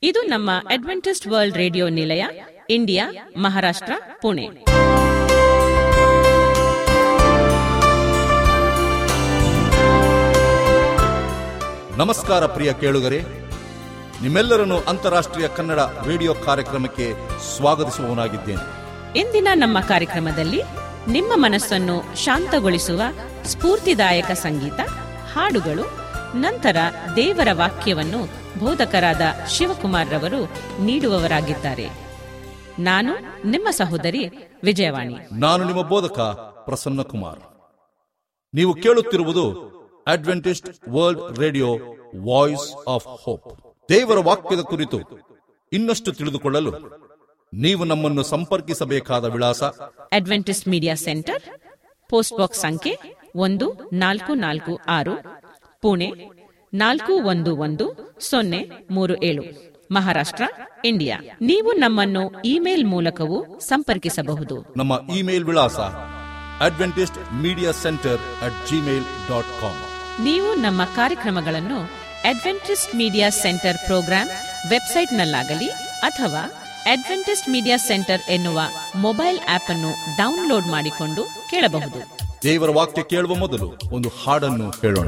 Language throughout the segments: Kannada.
ಇದು ನಮ್ಮ ಅಡ್ವೆಂಟಿಸ್ಟ್ ವರ್ಲ್ಡ್ ರೇಡಿಯೋ ನಿಲಯ ಇಂಡಿಯಾ ಮಹಾರಾಷ್ಟ್ರ ಪುಣೆ ನಮಸ್ಕಾರ ಪ್ರಿಯ ಕೇಳುಗರೆ ನಿಮ್ಮೆಲ್ಲರನ್ನು ಅಂತಾರಾಷ್ಟ್ರೀಯ ಕನ್ನಡ ರೇಡಿಯೋ ಕಾರ್ಯಕ್ರಮಕ್ಕೆ ಸ್ವಾಗತಿಸುವವನಾಗಿದ್ದೇನೆ ಇಂದಿನ ನಮ್ಮ ಕಾರ್ಯಕ್ರಮದಲ್ಲಿ ನಿಮ್ಮ ಮನಸ್ಸನ್ನು ಶಾಂತಗೊಳಿಸುವ ಸ್ಫೂರ್ತಿದಾಯಕ ಸಂಗೀತ ಹಾಡುಗಳು ನಂತರ ದೇವರ ವಾಕ್ಯವನ್ನು ಬೋಧಕರಾದ ಶಿವಕುಮಾರ್ ರವರು ನೀಡುವವರಾಗಿದ್ದಾರೆ ನಾನು ನಿಮ್ಮ ಸಹೋದರಿ ವಿಜಯವಾಣಿ ನಾನು ನಿಮ್ಮ ಬೋಧಕ ಪ್ರಸನ್ನ ಕುಮಾರ್ ನೀವು ಕೇಳುತ್ತಿರುವುದು Adventist world radio voice of hope ದೇವರ ವಾಕ್ಯದ ಕುರಿತು ಇನ್ನಷ್ಟು ತಿಳಿದುಕೊಳ್ಳಲು ನೀವು ನಮ್ಮನ್ನು ಸಂಪರ್ಕಿಸಬೇಕಾದ ವಿಳಾಸ Adventist media centre post box ಸಂಖ್ಯೆ ಒಂದು ನಾಲ್ಕು ನಾಲ್ಕು ಆರು ಪುಣೆ ನಾಲ್ಕು ಒಂದು ಒಂದು ಸೊನ್ನೆ ಮೂರು ಏಳು ಮಹಾರಾಷ್ಟ್ರ ಇಂಡಿಯಾ ನೀವು ನಮ್ಮನ್ನು ಇಮೇಲ್ ಮೂಲಕವೂ ಸಂಪರ್ಕಿಸಬಹುದು ನಮ್ಮ ಇಮೇಲ್ ವಿಳಾಸ Adventist media centre at Gmail dot com ನೀವು ನಮ್ಮ ಕಾರ್ಯಕ್ರಮಗಳನ್ನು ಅಡ್ವೆಂಟಿಸ್ಟ್ ಮೀಡಿಯಾ ಸೆಂಟರ್ ಪ್ರೋಗ್ರಾಂ ವೆಬ್ಸೈಟ್ನಲ್ಲಾಗಲಿ ಅಥವಾ ಅಡ್ವೆಂಟಿಸ್ಟ್ ಮೀಡಿಯಾ ಸೆಂಟರ್ ಎನ್ನುವ ಮೊಬೈಲ್ ಆಪ್ ಅನ್ನು ಡೌನ್ಲೋಡ್ ಮಾಡಿಕೊಂಡು ಕೇಳಬಹುದು ದೇವರ ವಾಕ್ಯ ಕೇಳುವ ಮೊದಲು ಒಂದು ಹಾಡನ್ನು ಕೇಳೋಣ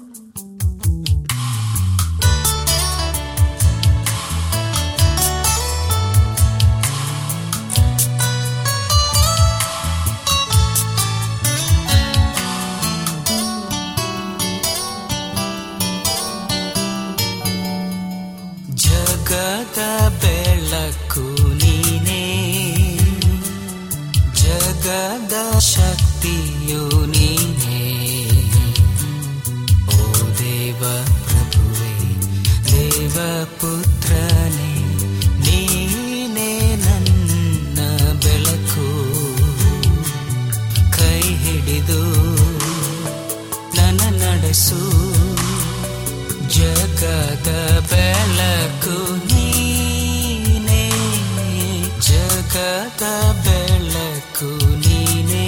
ಜಗದ ಬೆಳಕು ನೀನೇ ಜಗದ ಶಕ್ತಿಯು ನೀನೇ ಓ ದೇವ ಪ್ರಭುವೆ ದೇವ ಪುತ್ರನೇ ನೀನೇ ನನ್ನ ಬೆಳಕು ಕೈ ಹಿಡಿದು ನನ್ನ ನಡೆಸು ಜಗದ ಬೆಳಕು ನೀನೇ ಜಗದ ಬೆಳಕು ನೀನೇ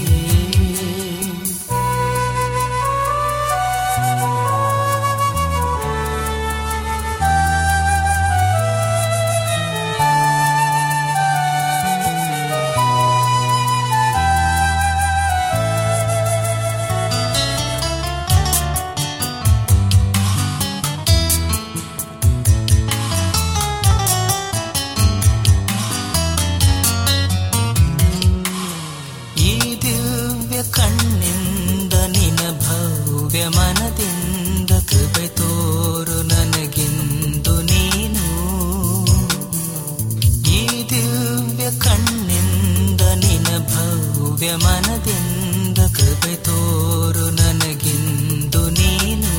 ಈ ದಿವ್ಯ ಕಣ್ಣಿಂದ ನಿನ ಭವ್ಯ ಮನದಿಂದ ಕೃಪೆ ತೋರು ನನಗಿಂದು ನೀನು ಈ ದಿವ್ಯ ಕಣ್ಣಿಂದ ನಿನ ಭವ್ಯ ಮನದಿಂದ ಕೃಪೆ ತೋರು ನನಗಿಂದು ನೀನು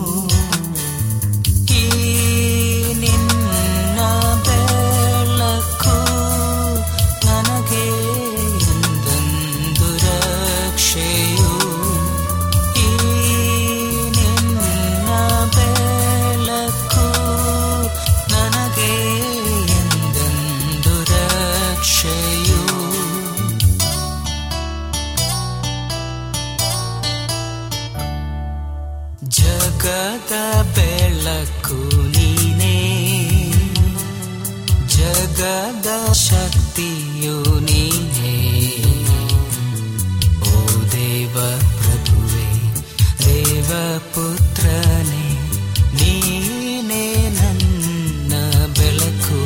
ಈ ನಿನ್ನ ಬೆಳಕು ನನಗೆ ಎಂದೆಂದು ರಕ್ಷೆಯು ಈ ನಿನ್ನ ಬೆಳಕು ನನಗೆ ಎಂದೆಂದು ರಕ್ಷೆಯು ಜಗದ ಬೆಳಕು ನೀನೇ ಜಗದ ಶಕ್ತಿಯು ನೀನೇ ಓ ದೇವ ಪ್ರಭುವೆ ದೇವ ಪುತ್ರನೇ ನೀನೇ ನನ್ನ ಬೆಳಕು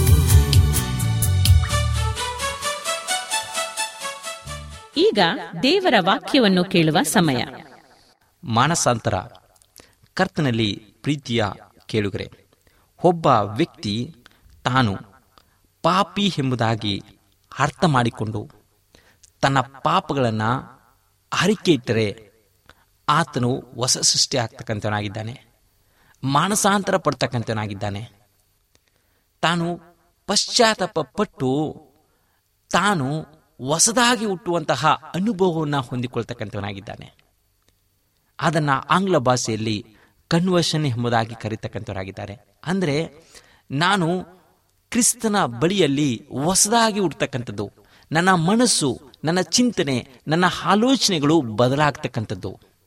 ಈಗ ದೇವರ ವಾಕ್ಯವನ್ನು ಕೇಳುವ ಸಮಯ ಮಾನಸಾಂತರ ಕರ್ತನಲ್ಲಿ ಪ್ರೀತಿಯ ಕೇಳುಗರೆ ಒಬ್ಬ ವ್ಯಕ್ತಿ ತಾನು ಪಾಪಿ ಎಂಬುದಾಗಿ ಅರ್ಥ ಮಾಡಿಕೊಂಡು ತನ್ನ ಪಾಪಗಳನ್ನು ಹರಿಕೆ ಇಟ್ಟರೆ ಆತನು ಹೊಸ ಸೃಷ್ಟಿ ಆಗ್ತಕ್ಕಂಥವನಾಗಿದ್ದಾನೆ ಮಾನಸಾಂತರ ಪಡ್ತಕ್ಕಂಥವನಾಗಿದ್ದಾನೆ ತಾನು ಪಶ್ಚಾತ್ತಾಪ ಪಟ್ಟು ತಾನು ಹೊಸದಾಗಿ ಹುಟ್ಟುವಂತಹ ಅನುಭವವನ್ನು ಹೊಂದಿಕೊಳ್ತಕ್ಕಂಥವನಾಗಿದ್ದಾನೆ ಅದನ್ನ ಆಂಗ್ಲ ಭಾಷೆಯಲ್ಲಿ ಕನ್ವರ್ಷನ್ ಎಂಬುದಾಗಿ ಕರೀತಕ್ಕಂಥವರಾಗಿದ್ದಾರೆ ಅಂದರೆ ನಾನು ಕ್ರಿಸ್ತನ ಬಳಿಯಲ್ಲಿ ಹೊಸದಾಗಿ ಹುಡ್ತಕ್ಕಂಥದ್ದು ನನ್ನ ಮನಸ್ಸು ನನ್ನ ಚಿಂತನೆ ನನ್ನ ಆಲೋಚನೆಗಳು ಬದಲಾಗ್ತಕ್ಕಂಥದ್ದು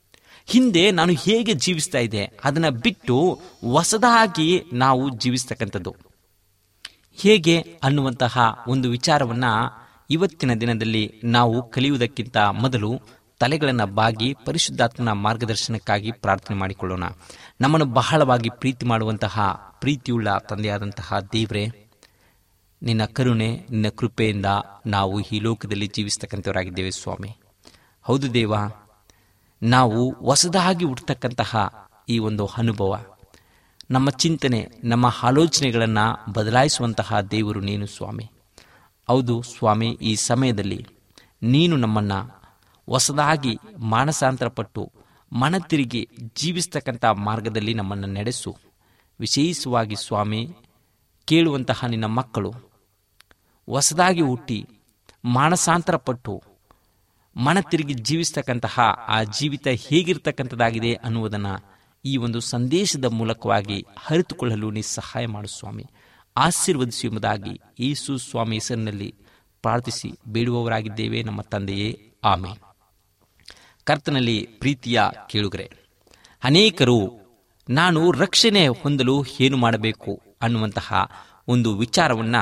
ಹಿಂದೆ ನಾನು ಹೇಗೆ ಜೀವಿಸ್ತಾ ಇದ್ದೆ ಅದನ್ನ ಬಿಟ್ಟು ಹೊಸದಾಗಿ ನಾವು ಜೀವಿಸ್ತಕ್ಕಂಥದ್ದು ಹೇಗೆ ಅನ್ನುವಂತಹ ಒಂದು ವಿಚಾರವನ್ನ ಇವತ್ತಿನ ದಿನದಲ್ಲಿ ನಾವು ಕಲಿಯುವುದಕ್ಕಿಂತ ಮೊದಲು ತಲೆಗಳನ್ನು ಬಾಗಿ ಪರಿಶುದ್ಧಾತ್ಮನ ಮಾರ್ಗದರ್ಶನಕ್ಕಾಗಿ ಪ್ರಾರ್ಥನೆ ಮಾಡಿಕೊಳ್ಳೋಣ ನಮ್ಮನ್ನು ಬಹಳವಾಗಿ ಪ್ರೀತಿ ಮಾಡುವಂತಹ ಪ್ರೀತಿಯುಳ್ಳ ತಂದೆಯಾದಂತಹ ದೇವ್ರೆ ನಿನ್ನ ಕರುಣೆ ನಿನ್ನ ಕೃಪೆಯಿಂದ ನಾವು ಈ ಲೋಕದಲ್ಲಿ ಜೀವಿಸ್ತಕ್ಕಂಥವರಾಗಿದ್ದೇವೆ ಸ್ವಾಮಿ ಹೌದು ದೇವ ನಾವು ಹೊಸದಾಗಿ ಹುಟ್ಟತಕ್ಕಂತಹ ಈ ಒಂದು ಅನುಭವ ನಮ್ಮ ಚಿಂತನೆ ನಮ್ಮ ಆಲೋಚನೆಗಳನ್ನು ಬದಲಾಯಿಸುವಂತಹ ದೇವರು ನೀನು ಸ್ವಾಮಿ ಹೌದು ಸ್ವಾಮಿ ಈ ಸಮಯದಲ್ಲಿ ನೀನು ನಮ್ಮನ್ನು ಹೊಸದಾಗಿ ಮಾನಸಾಂತರಪಟ್ಟು ಮನ ತಿರುಗಿ ಜೀವಿಸ್ತಕ್ಕಂಥ ಮಾರ್ಗದಲ್ಲಿ ನಮ್ಮನ್ನು ನಡೆಸು ವಿಶೇಷವಾಗಿ ಸ್ವಾಮಿ ಕೇಳುವಂತಹ ನಿನ್ನ ಮಕ್ಕಳು ಹೊಸದಾಗಿ ಹುಟ್ಟಿ ಮಾನಸಾಂತರಪಟ್ಟು ಮನ ತಿರುಗಿ ಜೀವಿಸ್ತಕ್ಕಂತಹ ಆ ಜೀವಿತ ಹೇಗಿರ್ತಕ್ಕಂಥದ್ದಾಗಿದೆ ಅನ್ನುವುದನ್ನು ಈ ಒಂದು ಸಂದೇಶದ ಮೂಲಕವಾಗಿ ಅರಿತುಕೊಳ್ಳಲು ನೀ ಸಹಾಯ ಮಾಡು ಸ್ವಾಮಿ ಆಶೀರ್ವದಿಸು ಎಂಬುದಾಗಿ ಯೇಸು ಸ್ವಾಮಿ ಹೆಸರಿನಲ್ಲಿ ಪ್ರಾರ್ಥಿಸಿ ಬೇಡುವವರಾಗಿದ್ದೇವೆ ನಮ್ಮ ತಂದೆಯೇ ಆಮೆ ಕರ್ತನಲ್ಲಿ ಪ್ರೀತಿಯ ಕೇಳುಗರೆ ಅನೇಕರು ನಾನು ರಕ್ಷಣೆ ಹೊಂದಲು ಏನು ಮಾಡಬೇಕು ಅನ್ನುವಂತಹ ಒಂದು ವಿಚಾರವನ್ನ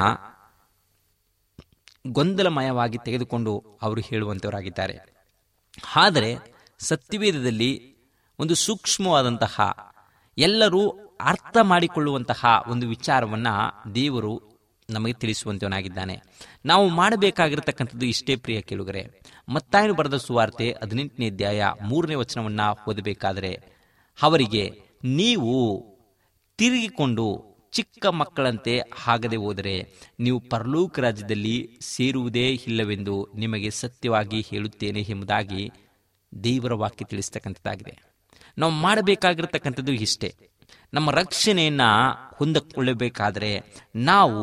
ಗೊಂದಲಮಯವಾಗಿ ತೆಗೆದುಕೊಂಡು ಅವರು ಹೇಳುವಂತವರಾಗಿದ್ದಾರೆ ಆದರೆ ಸತ್ಯವೇದದಲ್ಲಿ ಒಂದು ಸೂಕ್ಷ್ಮವಾದಂತಹ ಎಲ್ಲರೂ ಅರ್ಥ ಮಾಡಿಕೊಳ್ಳುವಂತಹ ಒಂದು ವಿಚಾರವನ್ನ ದೇವರು ನಮಗೆ ತಿಳಿಸುವಂತವನಾಗಿದ್ದಾನೆ ನಾವು ಮಾಡಬೇಕಾಗಿರತಕ್ಕಂಥದ್ದು ಇಷ್ಟೇ ಪ್ರಿಯ ಕೇಳುಗರೆ ಮತ್ತಾಯನು ಬರೆದ ಸುವಾರ್ತೆ ಹದಿನೆಂಟನೇ ಅಧ್ಯಾಯ ಮೂರನೇ ವಚನವನ್ನ ಓದಬೇಕಾದರೆ ಅವರಿಗೆ ನೀವು ತಿರುಗಿಕೊಂಡು ಚಿಕ್ಕ ಮಕ್ಕಳಂತೆ ಆಗದೆ ಹೋದರೆ ನೀವು ಪರಲೋಕ ರಾಜ್ಯದಲ್ಲಿ ಸೇರುವುದೇ ಇಲ್ಲವೆಂದು ನಿಮಗೆ ಸತ್ಯವಾಗಿ ಹೇಳುತ್ತೇನೆ ಎಂಬುದಾಗಿ ದೇವರ ವಾಕ್ಯ ತಿಳಿಸ್ತಕ್ಕಂಥದ್ದಾಗಿದೆ ನಾವು ಮಾಡಬೇಕಾಗಿರತಕ್ಕಂಥದ್ದು ಇಷ್ಟೇ ನಮ್ಮ ರಕ್ಷಣೆಯನ್ನ ಹೊಂದಿಕೊಳ್ಳಬೇಕಾದ್ರೆ ನಾವು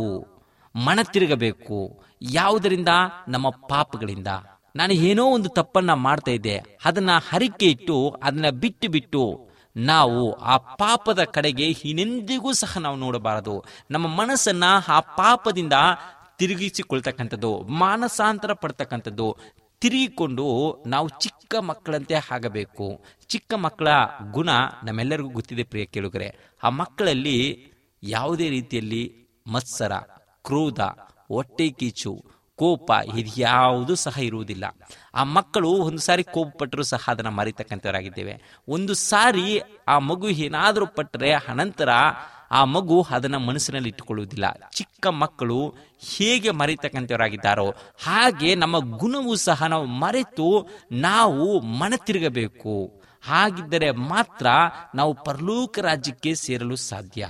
ಮನ ತಿರುಗಬೇಕು ಯಾವುದರಿಂದ ನಮ್ಮ ಪಾಪಗಳಿಂದ ನಾನು ಏನೋ ಒಂದು ತಪ್ಪನ್ನ ಮಾಡ್ತಾ ಇದ್ದೆ ಅದನ್ನ ಹರಿಕೆ ಇಟ್ಟು ಅದನ್ನ ಬಿಟ್ಟು ಬಿಟ್ಟು ನಾವು ಆ ಪಾಪದ ಕಡೆಗೆ ಇನ್ನೆಂದಿಗೂ ಸಹ ನಾವು ನೋಡಬಾರದು ನಮ್ಮ ಮನಸ್ಸನ್ನ ಆ ಪಾಪದಿಂದ ತಿರುಗಿಸಿಕೊಳ್ತಕ್ಕಂಥದ್ದು ಮಾನಸಾಂತರ ಪಡ್ತಕ್ಕಂಥದ್ದು ತಿರುಗಿಕೊಂಡು ನಾವು ಚಿಕ್ಕ ಮಕ್ಕಳಂತೆ ಆಗಬೇಕು ಚಿಕ್ಕ ಮಕ್ಕಳ ಗುಣ ನಮ್ಮೆಲ್ಲರಿಗೂ ಗೊತ್ತಿದೆ ಪ್ರಿಯ ಕೇಳುಗರೆ ಆ ಮಕ್ಕಳಲ್ಲಿ ಯಾವುದೇ ರೀತಿಯಲ್ಲಿ ಮತ್ಸರ ಕ್ರೋಧ ಹೊಟ್ಟೆ ಕೀಚು ಕೋಪ ಇದ್ಯಾವುದೂ ಸಹ ಇರುವುದಿಲ್ಲ ಆ ಮಕ್ಕಳು ಒಂದು ಸಾರಿ ಕೋಪ ಪಟ್ಟರು ಸಹ ಅದನ್ನ ಮರಿತಕ್ಕಂಥವರಾಗಿದ್ದೇವೆ ಒಂದು ಸಾರಿ ಆ ಮಗು ಏನಾದರೂ ಪಟ್ಟರೆ ಅನಂತರ ಆ ಮಗು ಅದನ್ನ ಮನಸ್ಸಿನಲ್ಲಿ ಇಟ್ಟುಕೊಳ್ಳುವುದಿಲ್ಲ ಚಿಕ್ಕ ಮಕ್ಕಳು ಹೇಗೆ ಮರಿತಕ್ಕಂಥವರಾಗಿದ್ದಾರೋ ಹಾಗೆ ನಮ್ಮ ಗುಣವೂ ಸಹ ನಾವು ಮರೆತು ನಾವು ಮನ ತಿರುಗಬೇಕು ಹಾಗಿದ್ದರೆ ಮಾತ್ರ ನಾವು ಪರಲೋಕ ರಾಜ್ಯಕ್ಕೆ ಸೇರಲು ಸಾಧ್ಯ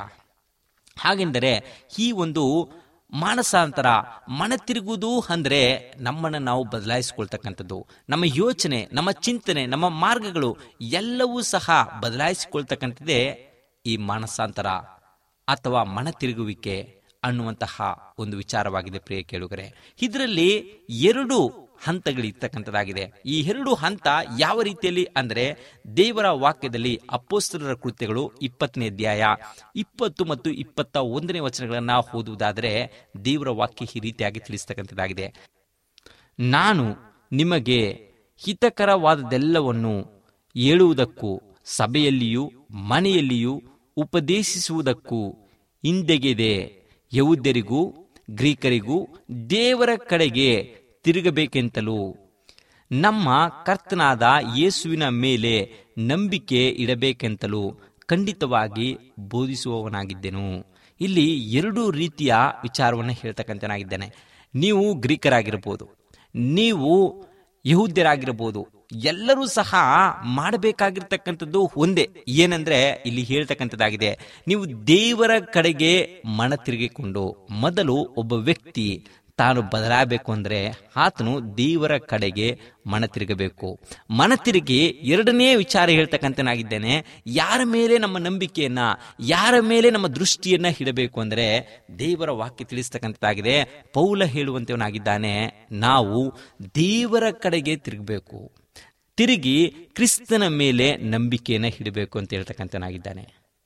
ಹಾಗೆಂದರೆ ಈ ಒಂದು ಮಾನಸಾಂತರ ಮನ ತಿರುಗುವುದು ಅಂದ್ರೆ ನಮ್ಮನ್ನು ನಾವು ಬದಲಾಯಿಸಿಕೊಳ್ತಕ್ಕಂಥದ್ದು ನಮ್ಮ ಯೋಚನೆ ನಮ್ಮ ಚಿಂತನೆ ನಮ್ಮ ಮಾರ್ಗಗಳು ಎಲ್ಲವೂ ಸಹ ಬದಲಾಯಿಸಿಕೊಳ್ತಕ್ಕಂಥದ್ದೇ ಈ ಮಾನಸಾಂತರ ಅಥವಾ ಮನ ತಿರುಗುವಿಕೆ ಅನ್ನುವಂತಹ ಒಂದು ವಿಚಾರವಾಗಿದೆ ಪ್ರಿಯ ಕೇಳುಗರೆ ಇದರಲ್ಲಿ ಎರಡು ಹಂತಗಳಿರ್ತಕ್ಕಂಥದ್ದಾಗಿದೆ ಈ ಎರಡು ಹಂತ ಯಾವ ರೀತಿಯಲ್ಲಿ ಅಂದ್ರೆ ದೇವರ ವಾಕ್ಯದಲ್ಲಿ ಅಪ್ಪೋಸ್ತರರ ಕೃತ್ಯಗಳು ಇಪ್ಪತ್ತನೇ ಅಧ್ಯಾಯ ಇಪ್ಪತ್ತು ಮತ್ತು ಇಪ್ಪತ್ತ ಒಂದನೇ ವಚನಗಳನ್ನ ಓದುವುದಾದರೆ ದೇವರ ವಾಕ್ಯ ಈ ರೀತಿಯಾಗಿ ತಿಳಿಸ್ತಕ್ಕಂಥದ್ದಾಗಿದೆ ನಾನು ನಿಮಗೆ ಹಿತಕರವಾದದೆಲ್ಲವನ್ನು ಹೇಳುವುದಕ್ಕೂ ಸಭೆಯಲ್ಲಿಯೂ ಮನೆಯಲ್ಲಿಯೂ ಉಪದೇಶಿಸುವುದಕ್ಕೂ ಹಿಂದೆಗೆದೆ ಯಹೂದ್ಯರಿಗೂ ಗ್ರೀಕರಿಗೂ ದೇವರ ಕಡೆಗೆ ತಿರುಗಬೇಕೆಂತಲೂ ನಮ್ಮ ಕರ್ತನಾದ ಯೇಸುವಿನ ಮೇಲೆ ನಂಬಿಕೆ ಇಡಬೇಕೆಂತಲೂ ಖಂಡಿತವಾಗಿ ಬೋಧಿಸುವವನಾಗಿದ್ದೆನು ಇಲ್ಲಿ ಎರಡು ರೀತಿಯ ವಿಚಾರವನ್ನು ಹೇಳ್ತಕ್ಕಂಥನಾಗಿದ್ದೇನೆ ನೀವು ಗ್ರೀಕರಾಗಿರ್ಬೋದು ನೀವು ಯಹೂದ್ಯರಾಗಿರ್ಬೋದು ಎಲ್ಲರೂ ಸಹ ಮಾಡಬೇಕಾಗಿರ್ತಕ್ಕಂಥದ್ದು ಒಂದೇ ಏನಂದ್ರೆ ಇಲ್ಲಿ ಹೇಳ್ತಕ್ಕಂಥದ್ದಾಗಿದೆ ನೀವು ದೇವರ ಕಡೆಗೆ ಮನ ತಿರುಗಿಕೊಂಡು ಮೊದಲು ಒಬ್ಬ ವ್ಯಕ್ತಿ ತಾನು ಬದಲಾಗಬೇಕು ಅಂದ್ರೆ ಆತನು ದೇವರ ಕಡೆಗೆ ಮನ ತಿರುಗಬೇಕು ಮನ ತಿರುಗಿ ಎರಡನೇ ವಿಚಾರ ಹೇಳ್ತಕ್ಕಂಥನಾಗಿದ್ದೇನೆ ಯಾರ ಮೇಲೆ ನಮ್ಮ ನಂಬಿಕೆಯನ್ನ ಯಾರ ಮೇಲೆ ನಮ್ಮ ದೃಷ್ಟಿಯನ್ನ ಇಡಬೇಕು ಅಂದ್ರೆ ದೇವರ ವಾಕ್ಯ ತಿಳಿಸ್ತಕ್ಕಂಥದ್ದಾಗಿದೆ ಪೌಲ ಹೇಳುವಂತವನಾಗಿದ್ದಾನೆ ನಾವು ದೇವರ ಕಡೆಗೆ ತಿರುಗಬೇಕು ತಿರುಗಿ ಕ್ರಿಸ್ತನ ಮೇಲೆ ನಂಬಿಕೆಯನ್ನ ಇಡಬೇಕು ಅಂತ ಹೇಳ್ತಕ್ಕಂಥನಾಗಿದ್ದಾನೆ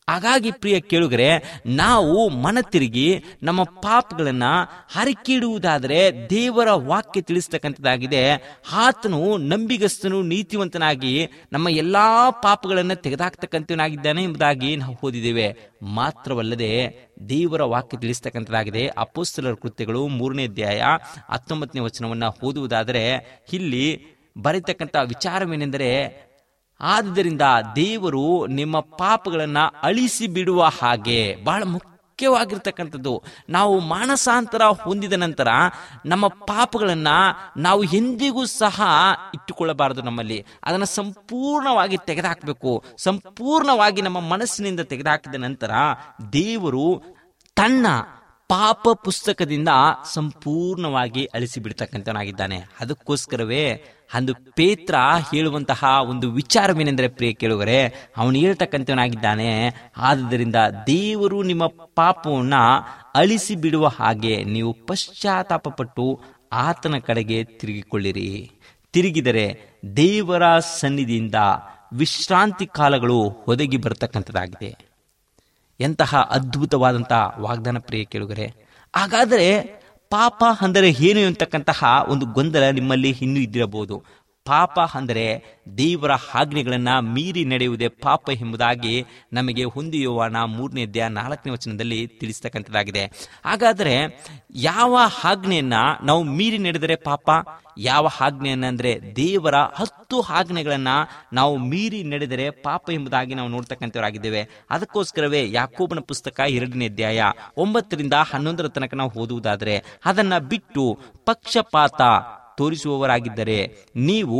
ಹಾಗಾಗಿ ಪ್ರಿಯ ಕೇಳುಗರೆ ನಾವು ಮನ ತಿರುಗಿ ನಮ್ಮ ಪಾಪಗಳನ್ನ ಹರಿಕಿಡುವುದಾದರೆ ದೇವರ ವಾಕ್ಯ ತಿಳಿಸ್ತಕ್ಕಂಥದ್ದಾಗಿದೆ ಆತನು ನಂಬಿಗಸ್ತನು ನೀತಿವಂತನಾಗಿ ನಮ್ಮ ಎಲ್ಲಾ ಪಾಪಗಳನ್ನ ತೆಗೆದಾಕ್ತಕ್ಕಂಥವನಾಗಿದ್ದಾನೆ ಎಂಬುದಾಗಿ ನಾವು ಓದಿದ್ದೇವೆ ಮಾತ್ರವಲ್ಲದೆ ದೇವರ ವಾಕ್ಯ ತಿಳಿಸ್ತಕ್ಕಂಥದ್ದಾಗಿದೆ ಅಪೋಸ್ತಲರ ಕೃತ್ಯಗಳು ಮೂರನೇ ಅಧ್ಯಾಯ ಹತ್ತೊಂಬತ್ತನೇ ವಚನವನ್ನ ಓದುವುದಾದರೆ ಇಲ್ಲಿ ಬರೀತಕ್ಕಂಥ ವಿಚಾರವೇನೆಂದರೆ ಆದುದರಿಂದ ದೇವರು ನಿಮ್ಮ ಪಾಪಗಳನ್ನ ಅಳಿಸಿ ಬಿಡುವ ಹಾಗೆ ಬಹಳ ಮುಖ್ಯವಾಗಿರ್ತಕ್ಕಂಥದ್ದು ನಾವು ಮಾನಸಾಂತರ ಹೊಂದಿದ ನಂತರ ನಮ್ಮ ಪಾಪಗಳನ್ನ ನಾವು ಎಂದಿಗೂ ಸಹ ಇಟ್ಟುಕೊಳ್ಳಬಾರದು ನಮ್ಮಲ್ಲಿ ಅದನ್ನು ಸಂಪೂರ್ಣವಾಗಿ ತೆಗೆದುಹಾಕಬೇಕು ಸಂಪೂರ್ಣವಾಗಿ ನಮ್ಮ ಮನಸ್ಸಿನಿಂದ ತೆಗೆದುಹಾಕಿದ ನಂತರ ದೇವರು ತನ್ನ ಪಾಪ ಪುಸ್ತಕದಿಂದ ಸಂಪೂರ್ಣವಾಗಿ ಅಳಿಸಿ ಬಿಡ್ತಕ್ಕಂಥವನಾಗಿದ್ದಾನೆ ಅದಕ್ಕೋಸ್ಕರವೇ ಅಂದು ಪೇತ್ರ ಹೇಳುವಂತಹ ಒಂದು ವಿಚಾರವೇನೆಂದರೆ ಪ್ರಿಯ ಕೇಳುಗರೆ ಅವನು ಹೇಳ್ತಕ್ಕಂಥವನಾಗಿದ್ದಾನೆ ಆದುದರಿಂದ ದೇವರು ನಿಮ್ಮ ಪಾಪವನ್ನ ಅಳಿಸಿ ಬಿಡುವ ಹಾಗೆ ನೀವು ಪಶ್ಚಾತ್ತಾಪಪಟ್ಟು ಆತನ ಕಡೆಗೆ ತಿರುಗಿಕೊಳ್ಳಿರಿ ತಿರುಗಿದರೆ ದೇವರ ಸನ್ನಿಧಿಯಿಂದ ವಿಶ್ರಾಂತಿ ಕಾಲಗಳು ಒದಗಿ ಬರತಕ್ಕಂಥದ್ದಾಗಿದೆ ಎಂತಹ ಅದ್ಭುತವಾದಂತಹ ವಾಗ್ದಾನ ಪ್ರಿಯ ಕೇಳುಗರೆ ಹಾಗಾದರೆ ಪಾಪ ಅಂದರೆ ಏನು ಅಂತಕ್ಕಂತಹ ಒಂದು ಗೊಂದಲ ನಿಮ್ಮಲ್ಲಿ ಇನ್ನೂ ಇದ್ದಿರಬಹುದು ಪಾಪ ಅಂದರೆ ದೇವರ ಆಜ್ಞೆಗಳನ್ನ ಮೀರಿ ನಡೆಯುವುದೇ ಪಾಪ ಎಂಬುದಾಗಿ ನಮಗೆ ಹೊಂದಿಯುವನ ಮೂರನೇ ಅಧ್ಯಾಯ ನಾಲ್ಕನೇ ವಚನದಲ್ಲಿ ತಿಳಿಸ್ತಕ್ಕಂಥದ್ದಾಗಿದೆ ಹಾಗಾದರೆ ಯಾವ ಆಜ್ಞೆಯನ್ನ ನಾವು ಮೀರಿ ನಡೆದರೆ ಪಾಪ ಯಾವ ಆಜ್ಞೆಯನ್ನ ಅಂದ್ರೆ ದೇವರ ಹತ್ತು ಆಜ್ಞೆಗಳನ್ನ ನಾವು ಮೀರಿ ನಡೆದರೆ ಪಾಪ ಎಂಬುದಾಗಿ ನಾವು ನೋಡ್ತಕ್ಕಂಥವರಾಗಿದ್ದೇವೆ ಅದಕ್ಕೋಸ್ಕರವೇ ಯಾಕೋಬನ ಪುಸ್ತಕ ಎರಡನೇ ಅಧ್ಯಾಯ ಒಂಬತ್ತರಿಂದ ಹನ್ನೊಂದರ ತನಕ ನಾವು ಓದುವುದಾದರೆ ಅದನ್ನ ಬಿಟ್ಟು ಪಕ್ಷಪಾತ ತೋರಿಸುವವರಾಗಿದ್ದರೆ ನೀವು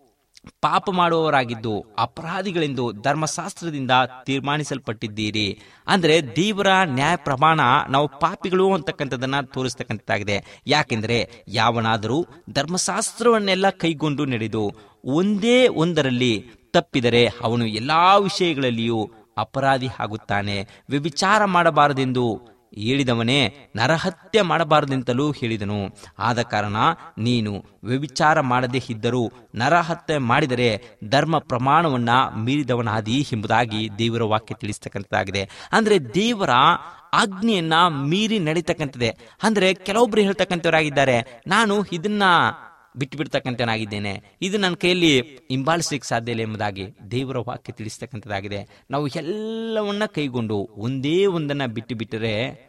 ಪಾಪ ಮಾಡುವವರಾಗಿದ್ದು ಅಪರಾಧಿಗಳೆಂದು ಧರ್ಮಶಾಸ್ತ್ರದಿಂದ ತೀರ್ಮಾನಿಸಲ್ಪಟ್ಟಿದ್ದೀರಿ ಅಂದ್ರೆ ದೇವರ ನ್ಯಾಯ ಪ್ರಮಾಣ ನಾವು ಪಾಪಿಗಳು ಅಂತಕ್ಕಂಥದ್ದನ್ನ ತೋರಿಸ್ತಕ್ಕಂಥದ್ದಾಗಿದೆ ಯಾಕೆಂದ್ರೆ ಯಾವನಾದರೂ ಧರ್ಮಶಾಸ್ತ್ರವನ್ನೆಲ್ಲ ಕೈಗೊಂಡು ನಡೆದು ಒಂದೇ ಒಂದರಲ್ಲಿ ತಪ್ಪಿದರೆ ಅವನು ಎಲ್ಲಾ ವಿಷಯಗಳಲ್ಲಿಯೂ ಅಪರಾಧಿ ಆಗುತ್ತಾನೆ ವ್ಯಭಿಚಾರ ಮಾಡಬಾರದೆಂದು ಹೇಳಿದವನೇ ನರಹತ್ಯೆ ಮಾಡಬಾರದೆಂತಲೂ ಹೇಳಿದನು ಆದ ಕಾರಣ ನೀನು ವ್ಯಭಿಚಾರ ಮಾಡದೇ ಇದ್ದರೂ ನರಹತ್ಯೆ ಮಾಡಿದರೆ ಧರ್ಮ ಪ್ರಮಾಣವನ್ನ ಮೀರಿದವನಾದಿ ಎಂಬುದಾಗಿ ದೇವರ ವಾಕ್ಯ ತಿಳಿಸ್ತಕ್ಕಂಥದ್ದಾಗಿದೆ ಅಂದ್ರೆ ದೇವರ ಆಜ್ಞೆಯನ್ನ ಮೀರಿ ನಡೀತಕ್ಕಂಥದ್ದೇ ಅಂದ್ರೆ ಕೆಲವೊಬ್ರು ಹೇಳ್ತಕ್ಕಂಥವರಾಗಿದ್ದಾರೆ ನಾನು ಇದನ್ನ ಬಿಟ್ಟು ಬಿಡ್ತಕ್ಕಂಥನಾಗಿದ್ದೇನೆ ಇದು ನನ್ನ ಕೈಯಲ್ಲಿ ಹಿಂಬಾಲಿಸಲಿಕ್ಕೆ ಸಾಧ್ಯ ಇಲ್ಲ ಎಂಬುದಾಗಿ ದೇವರ ವಾಕ್ಯ ತಿಳಿಸ್ತಕ್ಕಂಥದ್ದಾಗಿದೆ ನಾವು ಎಲ್ಲವನ್ನ ಕೈಗೊಂಡು ಒಂದೇ ಒಂದನ್ನ ಬಿಟ್ಟು ಬಿಟ್ಟರೆ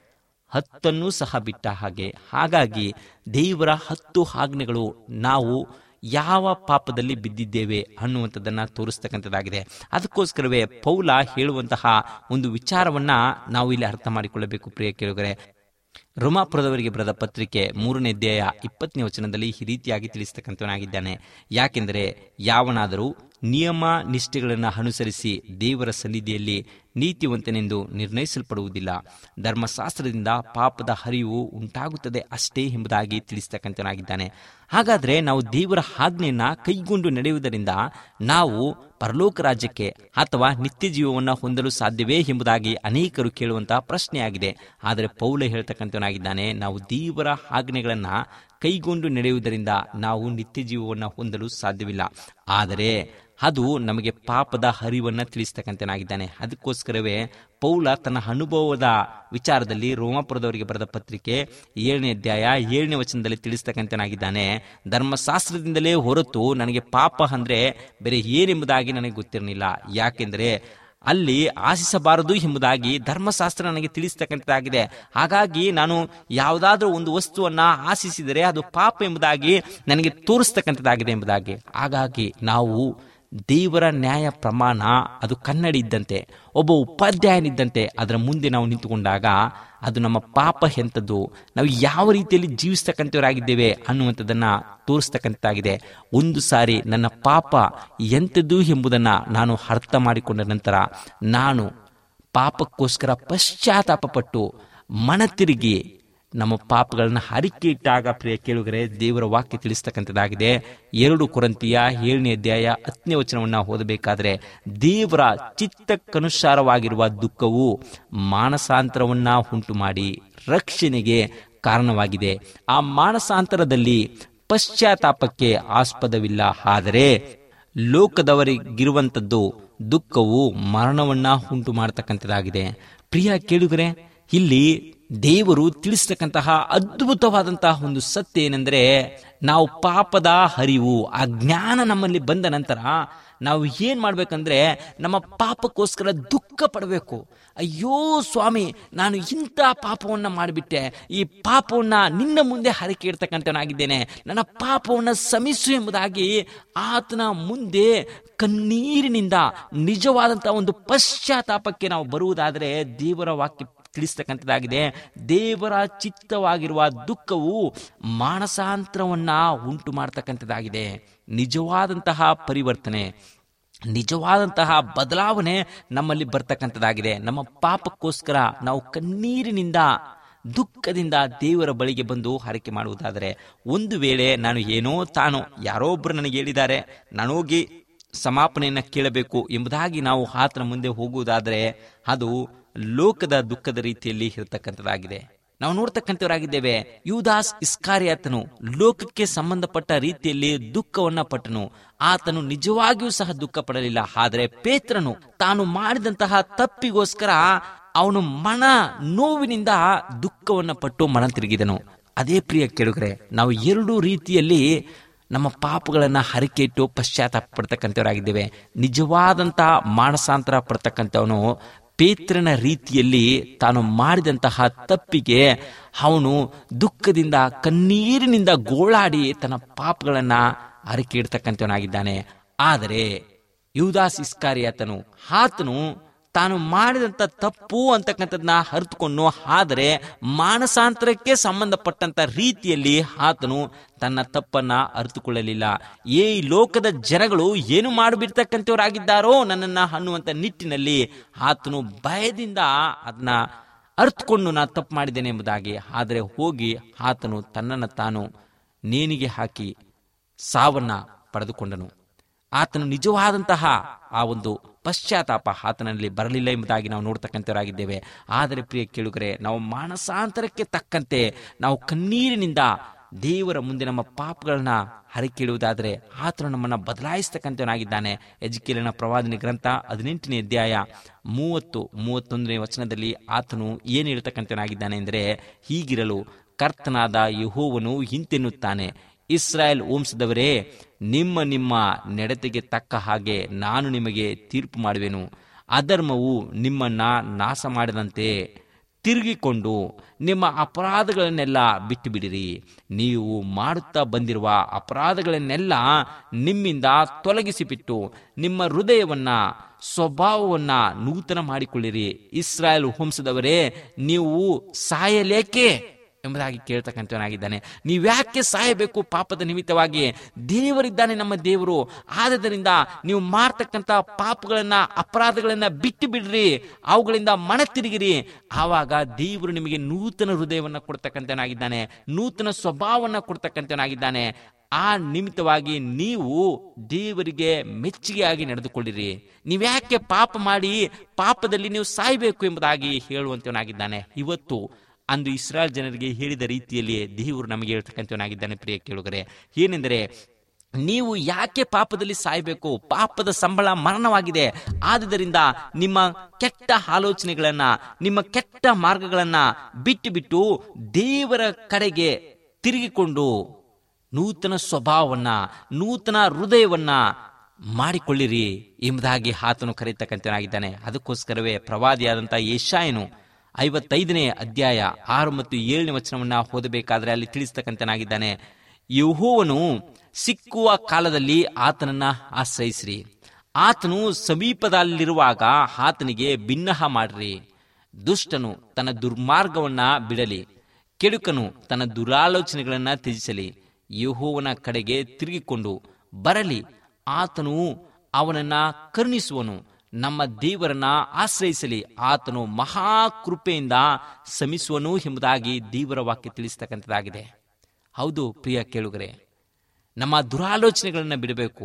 ಹತ್ತನ್ನೂ ಸಹ ಬಿಟ್ಟ ಹಾಗೆ ಹಾಗಾಗಿ ದೇವರ ಹತ್ತು ಆಜ್ಞೆಗಳು ನಾವು ಯಾವ ಪಾಪದಲ್ಲಿ ಬಿದ್ದಿದ್ದೇವೆ ಅನ್ನುವಂಥದ್ದನ್ನ ತೋರಿಸ್ತಕ್ಕಂಥದ್ದಾಗಿದೆ ಅದಕ್ಕೋಸ್ಕರವೇ ಪೌಲ ಹೇಳುವಂತಹ ಒಂದು ವಿಚಾರವನ್ನ ನಾವು ಇಲ್ಲಿ ಅರ್ಥ ಮಾಡಿಕೊಳ್ಳಬೇಕು ಪ್ರಿಯ ಕೇಳುಗರೆ ರೋಮಾಪುರದವರಿಗೆ ಬರೆದ ಪತ್ರಿಕೆ ಮೂರನೇ ಅಧ್ಯಾಯ ಇಪ್ಪತ್ತನೇ ವಚನದಲ್ಲಿ ಈ ರೀತಿಯಾಗಿ ತಿಳಿಸ್ತಕ್ಕಂಥವನಾಗಿದ್ದಾನೆ ಯಾಕೆಂದರೆ ಯಾವನಾದರೂ ನಿಯಮ ನಿಷ್ಠೆಗಳನ್ನು ಅನುಸರಿಸಿ ದೇವರ ಸನ್ನಿಧಿಯಲ್ಲಿ ನೀತಿವಂತನೆಂದು ನಿರ್ಣಯಿಸಲ್ಪಡುವುದಿಲ್ಲ ಧರ್ಮಶಾಸ್ತ್ರದಿಂದ ಪಾಪದ ಹರಿವು ಉಂಟಾಗುತ್ತದೆ ಅಷ್ಟೇ ಎಂಬುದಾಗಿ ತಿಳಿಸ್ತಕ್ಕಂಥವನಾಗಿದ್ದಾನೆ ಹಾಗಾದ್ರೆ ನಾವು ದೇವರ ಆಜ್ಞೆಯನ್ನ ಕೈಗೊಂಡು ನಡೆಯುವುದರಿಂದ ನಾವು ಪರಲೋಕ ರಾಜ್ಯಕ್ಕೆ ಅಥವಾ ನಿತ್ಯ ಜೀವವನ್ನು ಹೊಂದಲು ಸಾಧ್ಯವೇ ಎಂಬುದಾಗಿ ಅನೇಕರು ಕೇಳುವಂತಹ ಪ್ರಶ್ನೆಯಾಗಿದೆ ಆದರೆ ಪೌಲ ಹೇಳ್ತಕ್ಕಂಥವನಾಗಿದ್ದಾನೆ ನಾವು ದೇವರ ಆಜ್ಞೆಗಳನ್ನ ಕೈಗೊಂಡು ನಡೆಯುವುದರಿಂದ ನಾವು ನಿತ್ಯ ಜೀವವನ್ನು ಹೊಂದಲು ಸಾಧ್ಯವಿಲ್ಲ ಆದರೆ ಅದು ನಮಗೆ ಪಾಪದ ಹರಿವನ್ನ ತಿಳಿಸ್ತಕ್ಕಂಥನಾಗಿದ್ದಾನೆ ಅದಕ್ಕೋಸ್ಕರವೇ ಪೌಲ ತನ್ನ ಅನುಭವದ ವಿಚಾರದಲ್ಲಿ ರೋಮಾಪುರದವರಿಗೆ ಬರೆದ ಪತ್ರಿಕೆ ಏಳನೇ ಅಧ್ಯಾಯ ಏಳನೇ ವಚನದಲ್ಲಿ ತಿಳಿಸ್ತಕ್ಕಂಥನಾಗಿದ್ದಾನೆ ಧರ್ಮಶಾಸ್ತ್ರದಿಂದಲೇ ಹೊರತು ನನಗೆ ಪಾಪ ಅಂದ್ರೆ ಬೇರೆ ಏನೆಂಬುದಾಗಿ ನನಗೆ ಗೊತ್ತಿರಲಿಲ್ಲ ಯಾಕೆಂದರೆ ಅಲ್ಲಿ ಆಶಿಸಬಾರದು ಎಂಬುದಾಗಿ ಧರ್ಮಶಾಸ್ತ್ರ ನನಗೆ ತಿಳಿಸ್ತಕ್ಕಂಥದ್ದಾಗಿದೆ ಹಾಗಾಗಿ ನಾನು ಯಾವುದಾದ್ರೂ ಒಂದು ವಸ್ತುವನ್ನ ಆಶಿಸಿದರೆ ಅದು ಪಾಪ ಎಂಬುದಾಗಿ ನನಗೆ ತೋರಿಸ್ತಕ್ಕಂಥದ್ದಾಗಿದೆ ಎಂಬುದಾಗಿ ಹಾಗಾಗಿ ನಾವು ದೇವರ ನ್ಯಾಯ ಪ್ರಮಾಣ ಅದು ಕನ್ನಡಿ ಇದ್ದಂತೆ ಒಬ್ಬ ಉಪಾಧ್ಯಾಯನಿದ್ದಂತೆ ಅದರ ಮುಂದೆ ನಾವು ನಿಂತುಕೊಂಡಾಗ ಅದು ನಮ್ಮ ಪಾಪ ಎಂಥದ್ದು ನಾವು ಯಾವ ರೀತಿಯಲ್ಲಿ ಜೀವಿಸ್ತಕ್ಕಂಥವರಾಗಿದ್ದೇವೆ ಅನ್ನುವಂಥದ್ದನ್ನ ತೋರಿಸ್ತಕ್ಕಂಥದ್ದಾಗಿದೆ ಒಂದು ಸಾರಿ ನನ್ನ ಪಾಪ ಎಂಥದ್ದು ಎಂಬುದನ್ನ ನಾನು ಅರ್ಥ ಮಾಡಿಕೊಂಡ ನಂತರ ನಾನು ಪಾಪಕ್ಕೋಸ್ಕರ ಪಶ್ಚಾತ್ತಾಪಪಟ್ಟು ಮನ ತಿರುಗಿ ನಮ್ಮ ಪಾಪಗಳನ್ನ ಹರಿಕೆ ಇಟ್ಟಾಗ ಪ್ರಿಯ ಕೇಳುಗರೆ ದೇವರ ವಾಕ್ಯ ತಿಳಿಸ್ತಕ್ಕಂಥದ್ದಾಗಿದೆ ಎರಡು ಕೊರಂತಿಯ ಏಳನೇ ಅಧ್ಯಾಯ ಹತ್ತನೇ ವಚನವನ್ನ ಓದಬೇಕಾದ್ರೆ ದೇವರ ಚಿತ್ತಕ್ಕನುಸಾರವಾಗಿರುವ ದುಃಖವು ಮಾನಸಾಂತರವನ್ನ ಉಂಟು ಮಾಡಿ ರಕ್ಷಣೆಗೆ ಕಾರಣವಾಗಿದೆ ಆ ಮಾನಸಾಂತರದಲ್ಲಿ ಪಶ್ಚಾತ್ತಾಪಕ್ಕೆ ಆಸ್ಪದವಿಲ್ಲ ಆದರೆ ಲೋಕದವರಿಗಿರುವಂಥದ್ದು ದುಃಖವು ಮರಣವನ್ನ ಉಂಟು ಮಾಡತಕ್ಕಂಥದ್ದಾಗಿದೆ ಪ್ರಿಯ ಕೇಳುಗರೆ ಇಲ್ಲಿ ದೇವರು ತಿಳಿಸ್ತಕ್ಕಂತಹ ಅದ್ಭುತವಾದಂತಹ ಒಂದು ಸತ್ಯ ಏನೆಂದರೆ ನಾವು ಪಾಪದ ಹರಿವು ಆ ಜ್ಞಾನ ನಮ್ಮಲ್ಲಿ ಬಂದ ನಂತರ ನಾವು ಏನ್ ಮಾಡ್ಬೇಕಂದ್ರೆ ನಮ್ಮ ಪಾಪಕ್ಕೋಸ್ಕರ ದುಃಖ ಪಡಬೇಕು ಅಯ್ಯೋ ಸ್ವಾಮಿ ನಾನು ಇಂಥ ಪಾಪವನ್ನ ಮಾಡಿಬಿಟ್ಟೆ ಈ ಪಾಪವನ್ನ ನಿನ್ನ ಮುಂದೆ ಹರಕೆ ಇಡ್ತಕ್ಕಂಥವನಾಗಿದ್ದೇನೆ ನನ್ನ ಪಾಪವನ್ನ ಸಮಿಸು ಎಂಬುದಾಗಿ ಆತನ ಮುಂದೆ ಕಣ್ಣೀರಿನಿಂದ ನಿಜವಾದಂತಹ ಒಂದು ಪಶ್ಚಾತ್ತಾಪಕ್ಕೆ ನಾವು ಬರುವುದಾದರೆ ದೇವರ ವಾಕ್ಯ ತಿಳಿಸ್ತಕ್ಕಂಥದ್ದಾಗಿದೆ ದೇವರ ಚಿತ್ತವಾಗಿರುವ ದುಃಖವು ಮಾನಸಾಂತರವನ್ನ ಉಂಟು ಮಾಡತಕ್ಕಂಥದ್ದಾಗಿದೆ ನಿಜವಾದಂತಹ ಪರಿವರ್ತನೆ ನಿಜವಾದಂತಹ ಬದಲಾವಣೆ ನಮ್ಮಲ್ಲಿ ಬರ್ತಕ್ಕಂಥದ್ದಾಗಿದೆ ನಮ್ಮ ಪಾಪಕ್ಕೋಸ್ಕರ ನಾವು ಕಣ್ಣೀರಿನಿಂದ ದುಃಖದಿಂದ ದೇವರ ಬಳಿಗೆ ಬಂದು ಹರಕೆ ಮಾಡುವುದಾದರೆ ಒಂದು ವೇಳೆ ನಾನು ಏನೋ ತಾನು ಯಾರೋ ಒಬ್ಬರು ನನಗೆ ಹೇಳಿದ್ದಾರೆ ನಾನು ಹೋಗಿ ಸಮಾಪನೆಯನ್ನ ಕೇಳಬೇಕು ಎಂಬುದಾಗಿ ನಾವು ಆತನ ಮುಂದೆ ಹೋಗುವುದಾದರೆ ಅದು ಲೋಕದ ದುಃಖದ ರೀತಿಯಲ್ಲಿ ಇರತಕ್ಕಂಥದ್ದಾಗಿದೆ ನಾವು ನೋಡ್ತಕ್ಕಂಥವರಾಗಿದ್ದೇವೆ ಯುದಾಸ್ ಇಸ್ಕಾರಿಯಾತನು ಲೋಕಕ್ಕೆ ಸಂಬಂಧಪಟ್ಟ ರೀತಿಯಲ್ಲಿ ದುಃಖವನ್ನ ಪಟ್ಟನು ಆತನು ನಿಜವಾಗಿಯೂ ಸಹ ದುಃಖ ಪಡಲಿಲ್ಲ ಆದರೆ ಪೇತ್ರನು ತಾನು ಮಾಡಿದಂತಹ ತಪ್ಪಿಗೋಸ್ಕರ ಅವನು ಮನ ನೋವಿನಿಂದ ದುಃಖವನ್ನ ಪಟ್ಟು ಮನ ತಿರುಗಿದನು ಅದೇ ಪ್ರಿಯ ಕೇಳುಗರೆ ನಾವು ಎರಡು ರೀತಿಯಲ್ಲಿ ನಮ್ಮ ಪಾಪಗಳನ್ನ ಹರಕೆ ಇಟ್ಟು ಪಶ್ಚಾತ್ತಾಪ ಪಡ್ತಕ್ಕಂಥವರಾಗಿದ್ದೇವೆ ನಿಜವಾದಂತಹ ಮಾನಸಾಂತರ ಪಡ್ತಕ್ಕಂಥವನು ಪೇತ್ರನ ರೀತಿಯಲ್ಲಿ ತಾನು ಮಾಡಿದಂತಹ ತಪ್ಪಿಗೆ ಅವನು ದುಃಖದಿಂದ ಕಣ್ಣೀರಿನಿಂದ ಗೋಳಾಡಿ ತನ್ನ ಪಾಪಗಳನ್ನ ಹರಕೆ ಇಡ್ತಕ್ಕಂಥವನಾಗಿದ್ದಾನೆ ಆದರೆ ಯುದಾಸ್ ಇಸ್ಕಾರಿಯಾತನು ಆತನು ತಾನು ಮಾಡಿದಂತ ತಪ್ಪು ಅಂತಕ್ಕಂಥದ್ದನ್ನ ಅರಿತುಕೊಂಡು ಆದರೆ ಮಾನಸಾಂತರಕ್ಕೆ ಸಂಬಂಧಪಟ್ಟಂತ ರೀತಿಯಲ್ಲಿ ಆತನು ತನ್ನ ತಪ್ಪನ್ನ ಅರಿತುಕೊಳ್ಳಲಿಲ್ಲ ಏ ಈ ಲೋಕದ ಜನಗಳು ಏನು ಮಾಡಿಬಿಡ್ತಕ್ಕಂಥವರಾಗಿದ್ದಾರೋ ನನ್ನನ್ನ ಅನ್ನುವಂತ ನಿಟ್ಟಿನಲ್ಲಿ ಆತನು ಭಯದಿಂದ ಅದನ್ನ ಅರ್ಥಕೊಂಡು ನಾ ತಪ್ಪು ಮಾಡಿದ್ದೇನೆ ಎಂಬುದಾಗಿ ಆದರೆ ಹೋಗಿ ಆತನು ತನ್ನನ್ನು ತಾನು ನೇಣಿಗೆ ಹಾಕಿ ಸಾವನ್ನ ಪಡೆದುಕೊಂಡನು ಆತನು ನಿಜವಾದಂತಹ ಆ ಒಂದು ಪಶ್ಚಾತ್ತಾಪ ಆತನಲ್ಲಿ ಬರಲಿಲ್ಲ ಎಂಬುದಾಗಿ ನಾವು ನೋಡ್ತಕ್ಕಂಥವರಾಗಿದ್ದೇವೆ ಆದರೆ ಪ್ರಿಯ ಕೇಳುಗರೆ ನಾವು ಮಾನಸಾಂತರಕ್ಕೆ ತಕ್ಕಂತೆ ನಾವು ಕಣ್ಣೀರಿನಿಂದ ದೇವರ ಮುಂದೆ ನಮ್ಮ ಪಾಪಗಳನ್ನ ಹರಕಿಡುವುದಾದರೆ ಆತನು ನಮ್ಮನ್ನ ಬದಲಾಯಿಸ್ತಕ್ಕಂಥವನಾಗಿದ್ದಾನೆ ಎಜುಕೇಲಿನ ಪ್ರವಾದನೆ ಗ್ರಂಥ ಹದಿನೆಂಟನೇ ಅಧ್ಯಾಯ ಮೂವತ್ತು ಮೂವತ್ತೊಂದನೇ ವಚನದಲ್ಲಿ ಆತನು ಏನು ಹೇಳ್ತಕ್ಕಂಥವನಾಗಿದ್ದಾನೆ ಅಂದರೆ ಹೀಗಿರಲು ಕರ್ತನಾದ ಯಹೋವನು ಹಿಂತೆನ್ನುತ್ತಾನೆ ಇಸ್ರಾಯೇಲ್ ವಂಶದವರೇ ನಿಮ್ಮ ನಿಮ್ಮ ನಡತೆಗೆ ತಕ್ಕ ಹಾಗೆ ನಾನು ನಿಮಗೆ ತೀರ್ಪು ಮಾಡುವೆನು ಅಧರ್ಮವು ನಿಮ್ಮನ್ನ ನಾಶ ಮಾಡಿದಂತೆ ತಿರುಗಿಕೊಂಡು ನಿಮ್ಮ ಅಪರಾಧಗಳನ್ನೆಲ್ಲ ಬಿಟ್ಟು ಬಿಡಿರಿ ನೀವು ಮಾಡುತ್ತಾ ಬಂದಿರುವ ಅಪರಾಧಗಳನ್ನೆಲ್ಲ ನಿಮ್ಮಿಂದ ತೊಲಗಿಸಿಬಿಟ್ಟು ನಿಮ್ಮ ಹೃದಯವನ್ನ ಸ್ವಭಾವವನ್ನ ನೂತನ ಮಾಡಿಕೊಳ್ಳಿರಿ ಇಸ್ರಾಯೇಲ್ ವಂಶದವರೇ ನೀವು ಸಾಯಲೇಕೆ ಎಂಬುದಾಗಿ ಕೇಳ್ತಕ್ಕಂಥವನಾಗಿದ್ದಾನೆ ನೀವ್ಯಾಕೆ ಸಾಯಬೇಕು ಪಾಪದ ನಿಮಿತ್ತವಾಗಿ ದೇವರಿದ್ದಾನೆ ನಮ್ಮ ದೇವರು ಆದದರಿಂದ ನೀವು ಮಾಡ್ತಕ್ಕಂಥ ಪಾಪಗಳನ್ನ ಅಪರಾಧಗಳನ್ನ ಬಿಟ್ಟು ಬಿಡ್ರಿ ಅವುಗಳಿಂದ ಮನ ತಿರುಗಿರಿ ಆವಾಗ ದೇವರು ನಿಮಗೆ ನೂತನ ಹೃದಯವನ್ನ ಕೊಡ್ತಕ್ಕಂಥವನಾಗಿದ್ದಾನೆ ನೂತನ ಸ್ವಭಾವವನ್ನ ಕೊಡ್ತಕ್ಕಂಥವನಾಗಿದ್ದಾನೆ ಆ ನಿಮಿತ್ತವಾಗಿ ನೀವು ದೇವರಿಗೆ ಮೆಚ್ಚುಗೆಯಾಗಿ ನಡೆದುಕೊಳ್ಳಿರಿ ನೀವ್ಯಾಕೆ ಪಾಪ ಮಾಡಿ ಪಾಪದಲ್ಲಿ ನೀವು ಸಾಯಬೇಕು ಎಂಬುದಾಗಿ ಹೇಳುವಂತವನಾಗಿದ್ದಾನೆ ಇವತ್ತು ಅಂದು ಇಸ್ರಾಯೇಲ್ ಜನರಿಗೆ ಹೇಳಿದ ರೀತಿಯಲ್ಲಿಯೇ ದೇವರು ನಮಗೆ ಹೇಳ್ತಕ್ಕಂಥವನಾಗಿದ್ದಾನೆ ಪ್ರಿಯ ಕೇಳುಗರೆ ಏನೆಂದರೆ ನೀವು ಯಾಕೆ ಪಾಪದಲ್ಲಿ ಸಾಯಬೇಕು ಪಾಪದ ಸಂಬಳ ಮರಣವಾಗಿದೆ ಆದುದರಿಂದ ನಿಮ್ಮ ಕೆಟ್ಟ ಆಲೋಚನೆಗಳನ್ನ ನಿಮ್ಮ ಕೆಟ್ಟ ಮಾರ್ಗಗಳನ್ನ ಬಿಟ್ಟು ಬಿಟ್ಟು ದೇವರ ಕಡೆಗೆ ತಿರುಗಿಕೊಂಡು ನೂತನ ಸ್ವಭಾವವನ್ನ ನೂತನ ಹೃದಯವನ್ನ ಮಾಡಿಕೊಳ್ಳಿರಿ ಎಂಬುದಾಗಿ ಆತನು ಕರೆಯತಕ್ಕಂಥವನಾಗಿದ್ದಾನೆ ಅದಕ್ಕೋಸ್ಕರವೇ ಪ್ರವಾದಿಯಾದಂತಹ ಯಶಾಯನು ಐವತ್ತೈದನೇ ಅಧ್ಯಾಯ ಆರು ಮತ್ತು ಏಳನೇ ವಚನವನ್ನ ಓದಬೇಕಾದ್ರೆ ಅಲ್ಲಿ ತಿಳಿಸ್ತಕ್ಕಂಥನಾಗಿದ್ದಾನೆ ಯಹೋವನು ಸಿಕ್ಕುವ ಕಾಲದಲ್ಲಿ ಆತನನ್ನ ಆಶ್ರಯಿಸ್ರಿ ಆತನು ಸಮೀಪದಲ್ಲಿರುವಾಗ ಆತನಿಗೆ ಭಿನ್ನಹ ಮಾಡ್ರಿ ದುಷ್ಟನು ತನ್ನ ದುರ್ಮಾರ್ಗವನ್ನ ಬಿಡಲಿ ಕೆಡುಕನು ತನ್ನ ದುರಾಲೋಚನೆಗಳನ್ನ ತ್ಯಜಿಸಲಿ ಯಹೋವನ ಕಡೆಗೆ ತಿರುಗಿಕೊಂಡು ಬರಲಿ ಆತನು ಅವನನ್ನ ಕರುಣಿಸುವನು ನಮ್ಮ ದೇವರನ್ನ ಆಶ್ರಯಿಸಲಿ ಆತನು ಮಹಾ ಕೃಪೆಯಿಂದ ಸಮಿಸುವನು ಎಂಬುದಾಗಿ ದೇವರ ವಾಕ್ಯ ತಿಳಿಸ್ತಕ್ಕಂಥದ್ದಾಗಿದೆ ಹೌದು ಪ್ರಿಯ ಕೇಳುಗರೆ ನಮ್ಮ ದುರಾಲೋಚನೆಗಳನ್ನ ಬಿಡಬೇಕು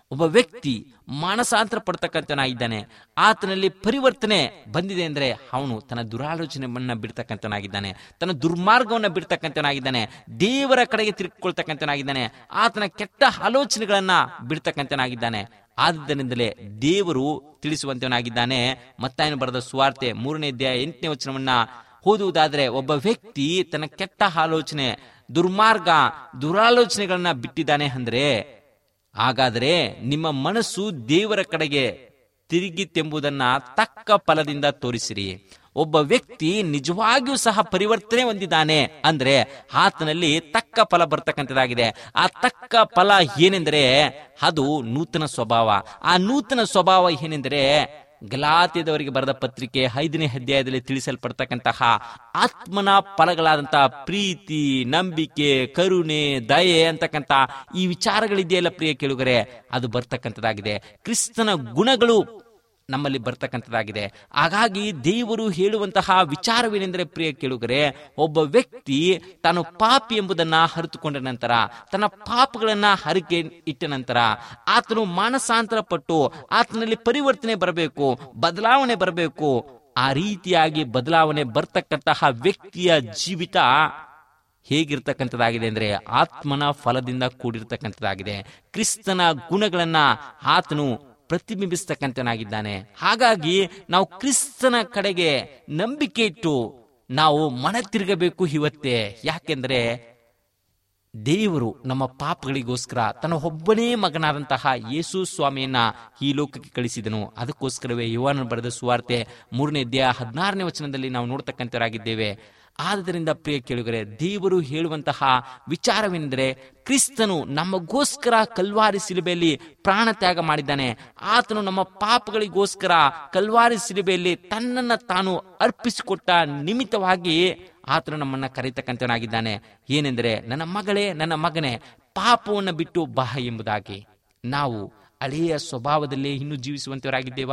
ಒಬ್ಬ ವ್ಯಕ್ತಿ ಮಾನಸಾಂತರ ಪಡ್ತಕ್ಕಂಥನಾಗಿದ್ದಾನೆ ಆತನಲ್ಲಿ ಪರಿವರ್ತನೆ ಬಂದಿದೆ ಅಂದ್ರೆ ಅವನು ತನ್ನ ದುರಾಲೋಚನೆಯನ್ನ ಬಿಡ್ತಕ್ಕಂಥನಾಗಿದ್ದಾನೆ ತನ್ನ ದುರ್ಮಾರ್ಗವನ್ನ ಬಿಡ್ತಕ್ಕಂಥನಾಗಿದ್ದಾನೆ ದೇವರ ಕಡೆಗೆ ತಿರುಗಿಕೊಳ್ತಕ್ಕಂಥನಾಗಿದ್ದಾನೆ ಆತನ ಕೆಟ್ಟ ಆಲೋಚನೆಗಳನ್ನ ಬಿಡ್ತಕ್ಕಂಥನಾಗಿದ್ದಾನೆ ಆದ್ದರಿಂದಲೇ ದೇವರು ತಿಳಿಸುವಂತವನಾಗಿದ್ದಾನೆ ಮತ್ತಾಯನು ಬರೆದ ಸುವಾರ್ತೆ ಮೂರನೇ ಅಧ್ಯಾಯ ಎಂಟನೇ ವಚನವನ್ನ ಓದುವುದಾದ್ರೆ ಒಬ್ಬ ವ್ಯಕ್ತಿ ತನ್ನ ಕೆಟ್ಟ ಆಲೋಚನೆ ದುರ್ಮಾರ್ಗ ದುರಾಲೋಚನೆಗಳನ್ನ ಬಿಟ್ಟಿದ್ದಾನೆ ಅಂದ್ರೆ ಹಾಗಾದರೆ ನಿಮ್ಮ ಮನಸ್ಸು ದೇವರ ಕಡೆಗೆ ತಿರುಗಿತೆಂಬುದನ್ನ ತಕ್ಕ ಫಲದಿಂದ ತೋರಿಸಿರಿ ಒಬ್ಬ ವ್ಯಕ್ತಿ ನಿಜವಾಗಿಯೂ ಸಹ ಪರಿವರ್ತನೆ ಹೊಂದಿದ್ದಾನೆ ಅಂದ್ರೆ ಆತನಲ್ಲಿ ತಕ್ಕ ಫಲ ಬರ್ತಕ್ಕಂಥದ್ದಾಗಿದೆ ಆ ತಕ್ಕ ಫಲ ಏನೆಂದರೆ ಅದು ನೂತನ ಸ್ವಭಾವ ಆ ನೂತನ ಸ್ವಭಾವ ಏನೆಂದರೆ ಗಲಾತ್ಯದವರಿಗೆ ಬರೆದ ಪತ್ರಿಕೆ ಐದನೇ ಅಧ್ಯಾಯದಲ್ಲಿ ತಿಳಿಸಲ್ಪಡ್ತಕ್ಕಂತಹ ಆತ್ಮನ ಫಲಗಳಾದಂತಹ ಪ್ರೀತಿ ನಂಬಿಕೆ ಕರುಣೆ ದಯೆ ಅಂತಕ್ಕಂಥ ಈ ವಿಚಾರಗಳಿದೆಯಲ್ಲ ಪ್ರಿಯ ಕೇಳುಗರೆ ಅದು ಬರ್ತಕ್ಕಂಥದ್ದಾಗಿದೆ ಕ್ರಿಸ್ತನ ಗುಣಗಳು ನಮ್ಮಲ್ಲಿ ಬರ್ತಕ್ಕಂಥದ್ದಾಗಿದೆ ಹಾಗಾಗಿ ದೇವರು ಹೇಳುವಂತಹ ವಿಚಾರವೇನೆಂದರೆ ಪ್ರಿಯ ಕೇಳುಗರೆ ಒಬ್ಬ ವ್ಯಕ್ತಿ ತಾನು ಪಾಪಿ ಎಂಬುದನ್ನ ಅರಿತುಕೊಂಡ ನಂತರ ತನ್ನ ಪಾಪಗಳನ್ನ ಹರಿಕೆ ಇಟ್ಟ ನಂತರ ಆತನು ಮಾನಸಾಂತರ ಪಟ್ಟು ಆತನಲ್ಲಿ ಪರಿವರ್ತನೆ ಬರಬೇಕು ಬದಲಾವಣೆ ಬರಬೇಕು ಆ ರೀತಿಯಾಗಿ ಬದಲಾವಣೆ ಬರ್ತಕ್ಕಂತಹ ವ್ಯಕ್ತಿಯ ಜೀವಿತ ಹೇಗಿರ್ತಕ್ಕಂಥದ್ದಾಗಿದೆ ಅಂದ್ರೆ ಆತ್ಮನ ಫಲದಿಂದ ಕೂಡಿರ್ತಕ್ಕಂಥದ್ದಾಗಿದೆ ಕ್ರಿಸ್ತನ ಗುಣಗಳನ್ನ ಆತನು ಪ್ರತಿಬಿಂಬಿಸ್ತಕ್ಕಂಥನಾಗಿದ್ದಾನೆ ಹಾಗಾಗಿ ನಾವು ಕ್ರಿಸ್ತನ ಕಡೆಗೆ ನಂಬಿಕೆ ಇಟ್ಟು ನಾವು ಮನ ತಿರುಗಬೇಕು ಇವತ್ತೇ ಯಾಕೆಂದ್ರೆ ದೇವರು ನಮ್ಮ ಪಾಪಗಳಿಗೋಸ್ಕರ ತನ್ನ ಒಬ್ಬನೇ ಮಗನಾದಂತಹ ಯೇಸು ಸ್ವಾಮಿಯನ್ನ ಈ ಲೋಕಕ್ಕೆ ಕಳಿಸಿದನು ಅದಕ್ಕೋಸ್ಕರವೇ ಯುವನ ಬರೆದ ಸುವಾರ್ತೆ ಮೂರನೇ ಅಧ್ಯಾಯ ಹದಿನಾರನೇ ವಚನದಲ್ಲಿ ನಾವು ನೋಡ್ತಕ್ಕಂಥವರಾಗಿದ್ದೇವೆ ಆದ್ದರಿಂದ ಪ್ರಿಯ ಕೇಳುಗರೆ ದೇವರು ಹೇಳುವಂತಹ ವಿಚಾರವೆಂದರೆ ಕ್ರಿಸ್ತನು ನಮಗೋಸ್ಕರ ಕಲ್ವಾರಿ ಸಿಲುಬೆಯಲ್ಲಿ ಪ್ರಾಣ ತ್ಯಾಗ ಮಾಡಿದ್ದಾನೆ ಆತನು ನಮ್ಮ ಪಾಪಗಳಿಗೋಸ್ಕರ ಕಲ್ವಾರಿ ಸಿಲುಬೆಯಲ್ಲಿ ತನ್ನನ್ನ ತಾನು ಅರ್ಪಿಸಿಕೊಟ್ಟ ನಿಮಿತ್ತವಾಗಿ ಆತನು ನಮ್ಮನ್ನ ಕರೀತಕ್ಕಂಥವನಾಗಿದ್ದಾನೆ ಏನೆಂದರೆ ನನ್ನ ಮಗಳೇ ನನ್ನ ಮಗನೇ ಪಾಪವನ್ನು ಬಿಟ್ಟು ಬಾ ಎಂಬುದಾಗಿ ನಾವು ಹಳೆಯ ಸ್ವಭಾವದಲ್ಲೇ ಇನ್ನೂ ಜೀವಿಸುವಂತವರಾಗಿದ್ದೇವಾ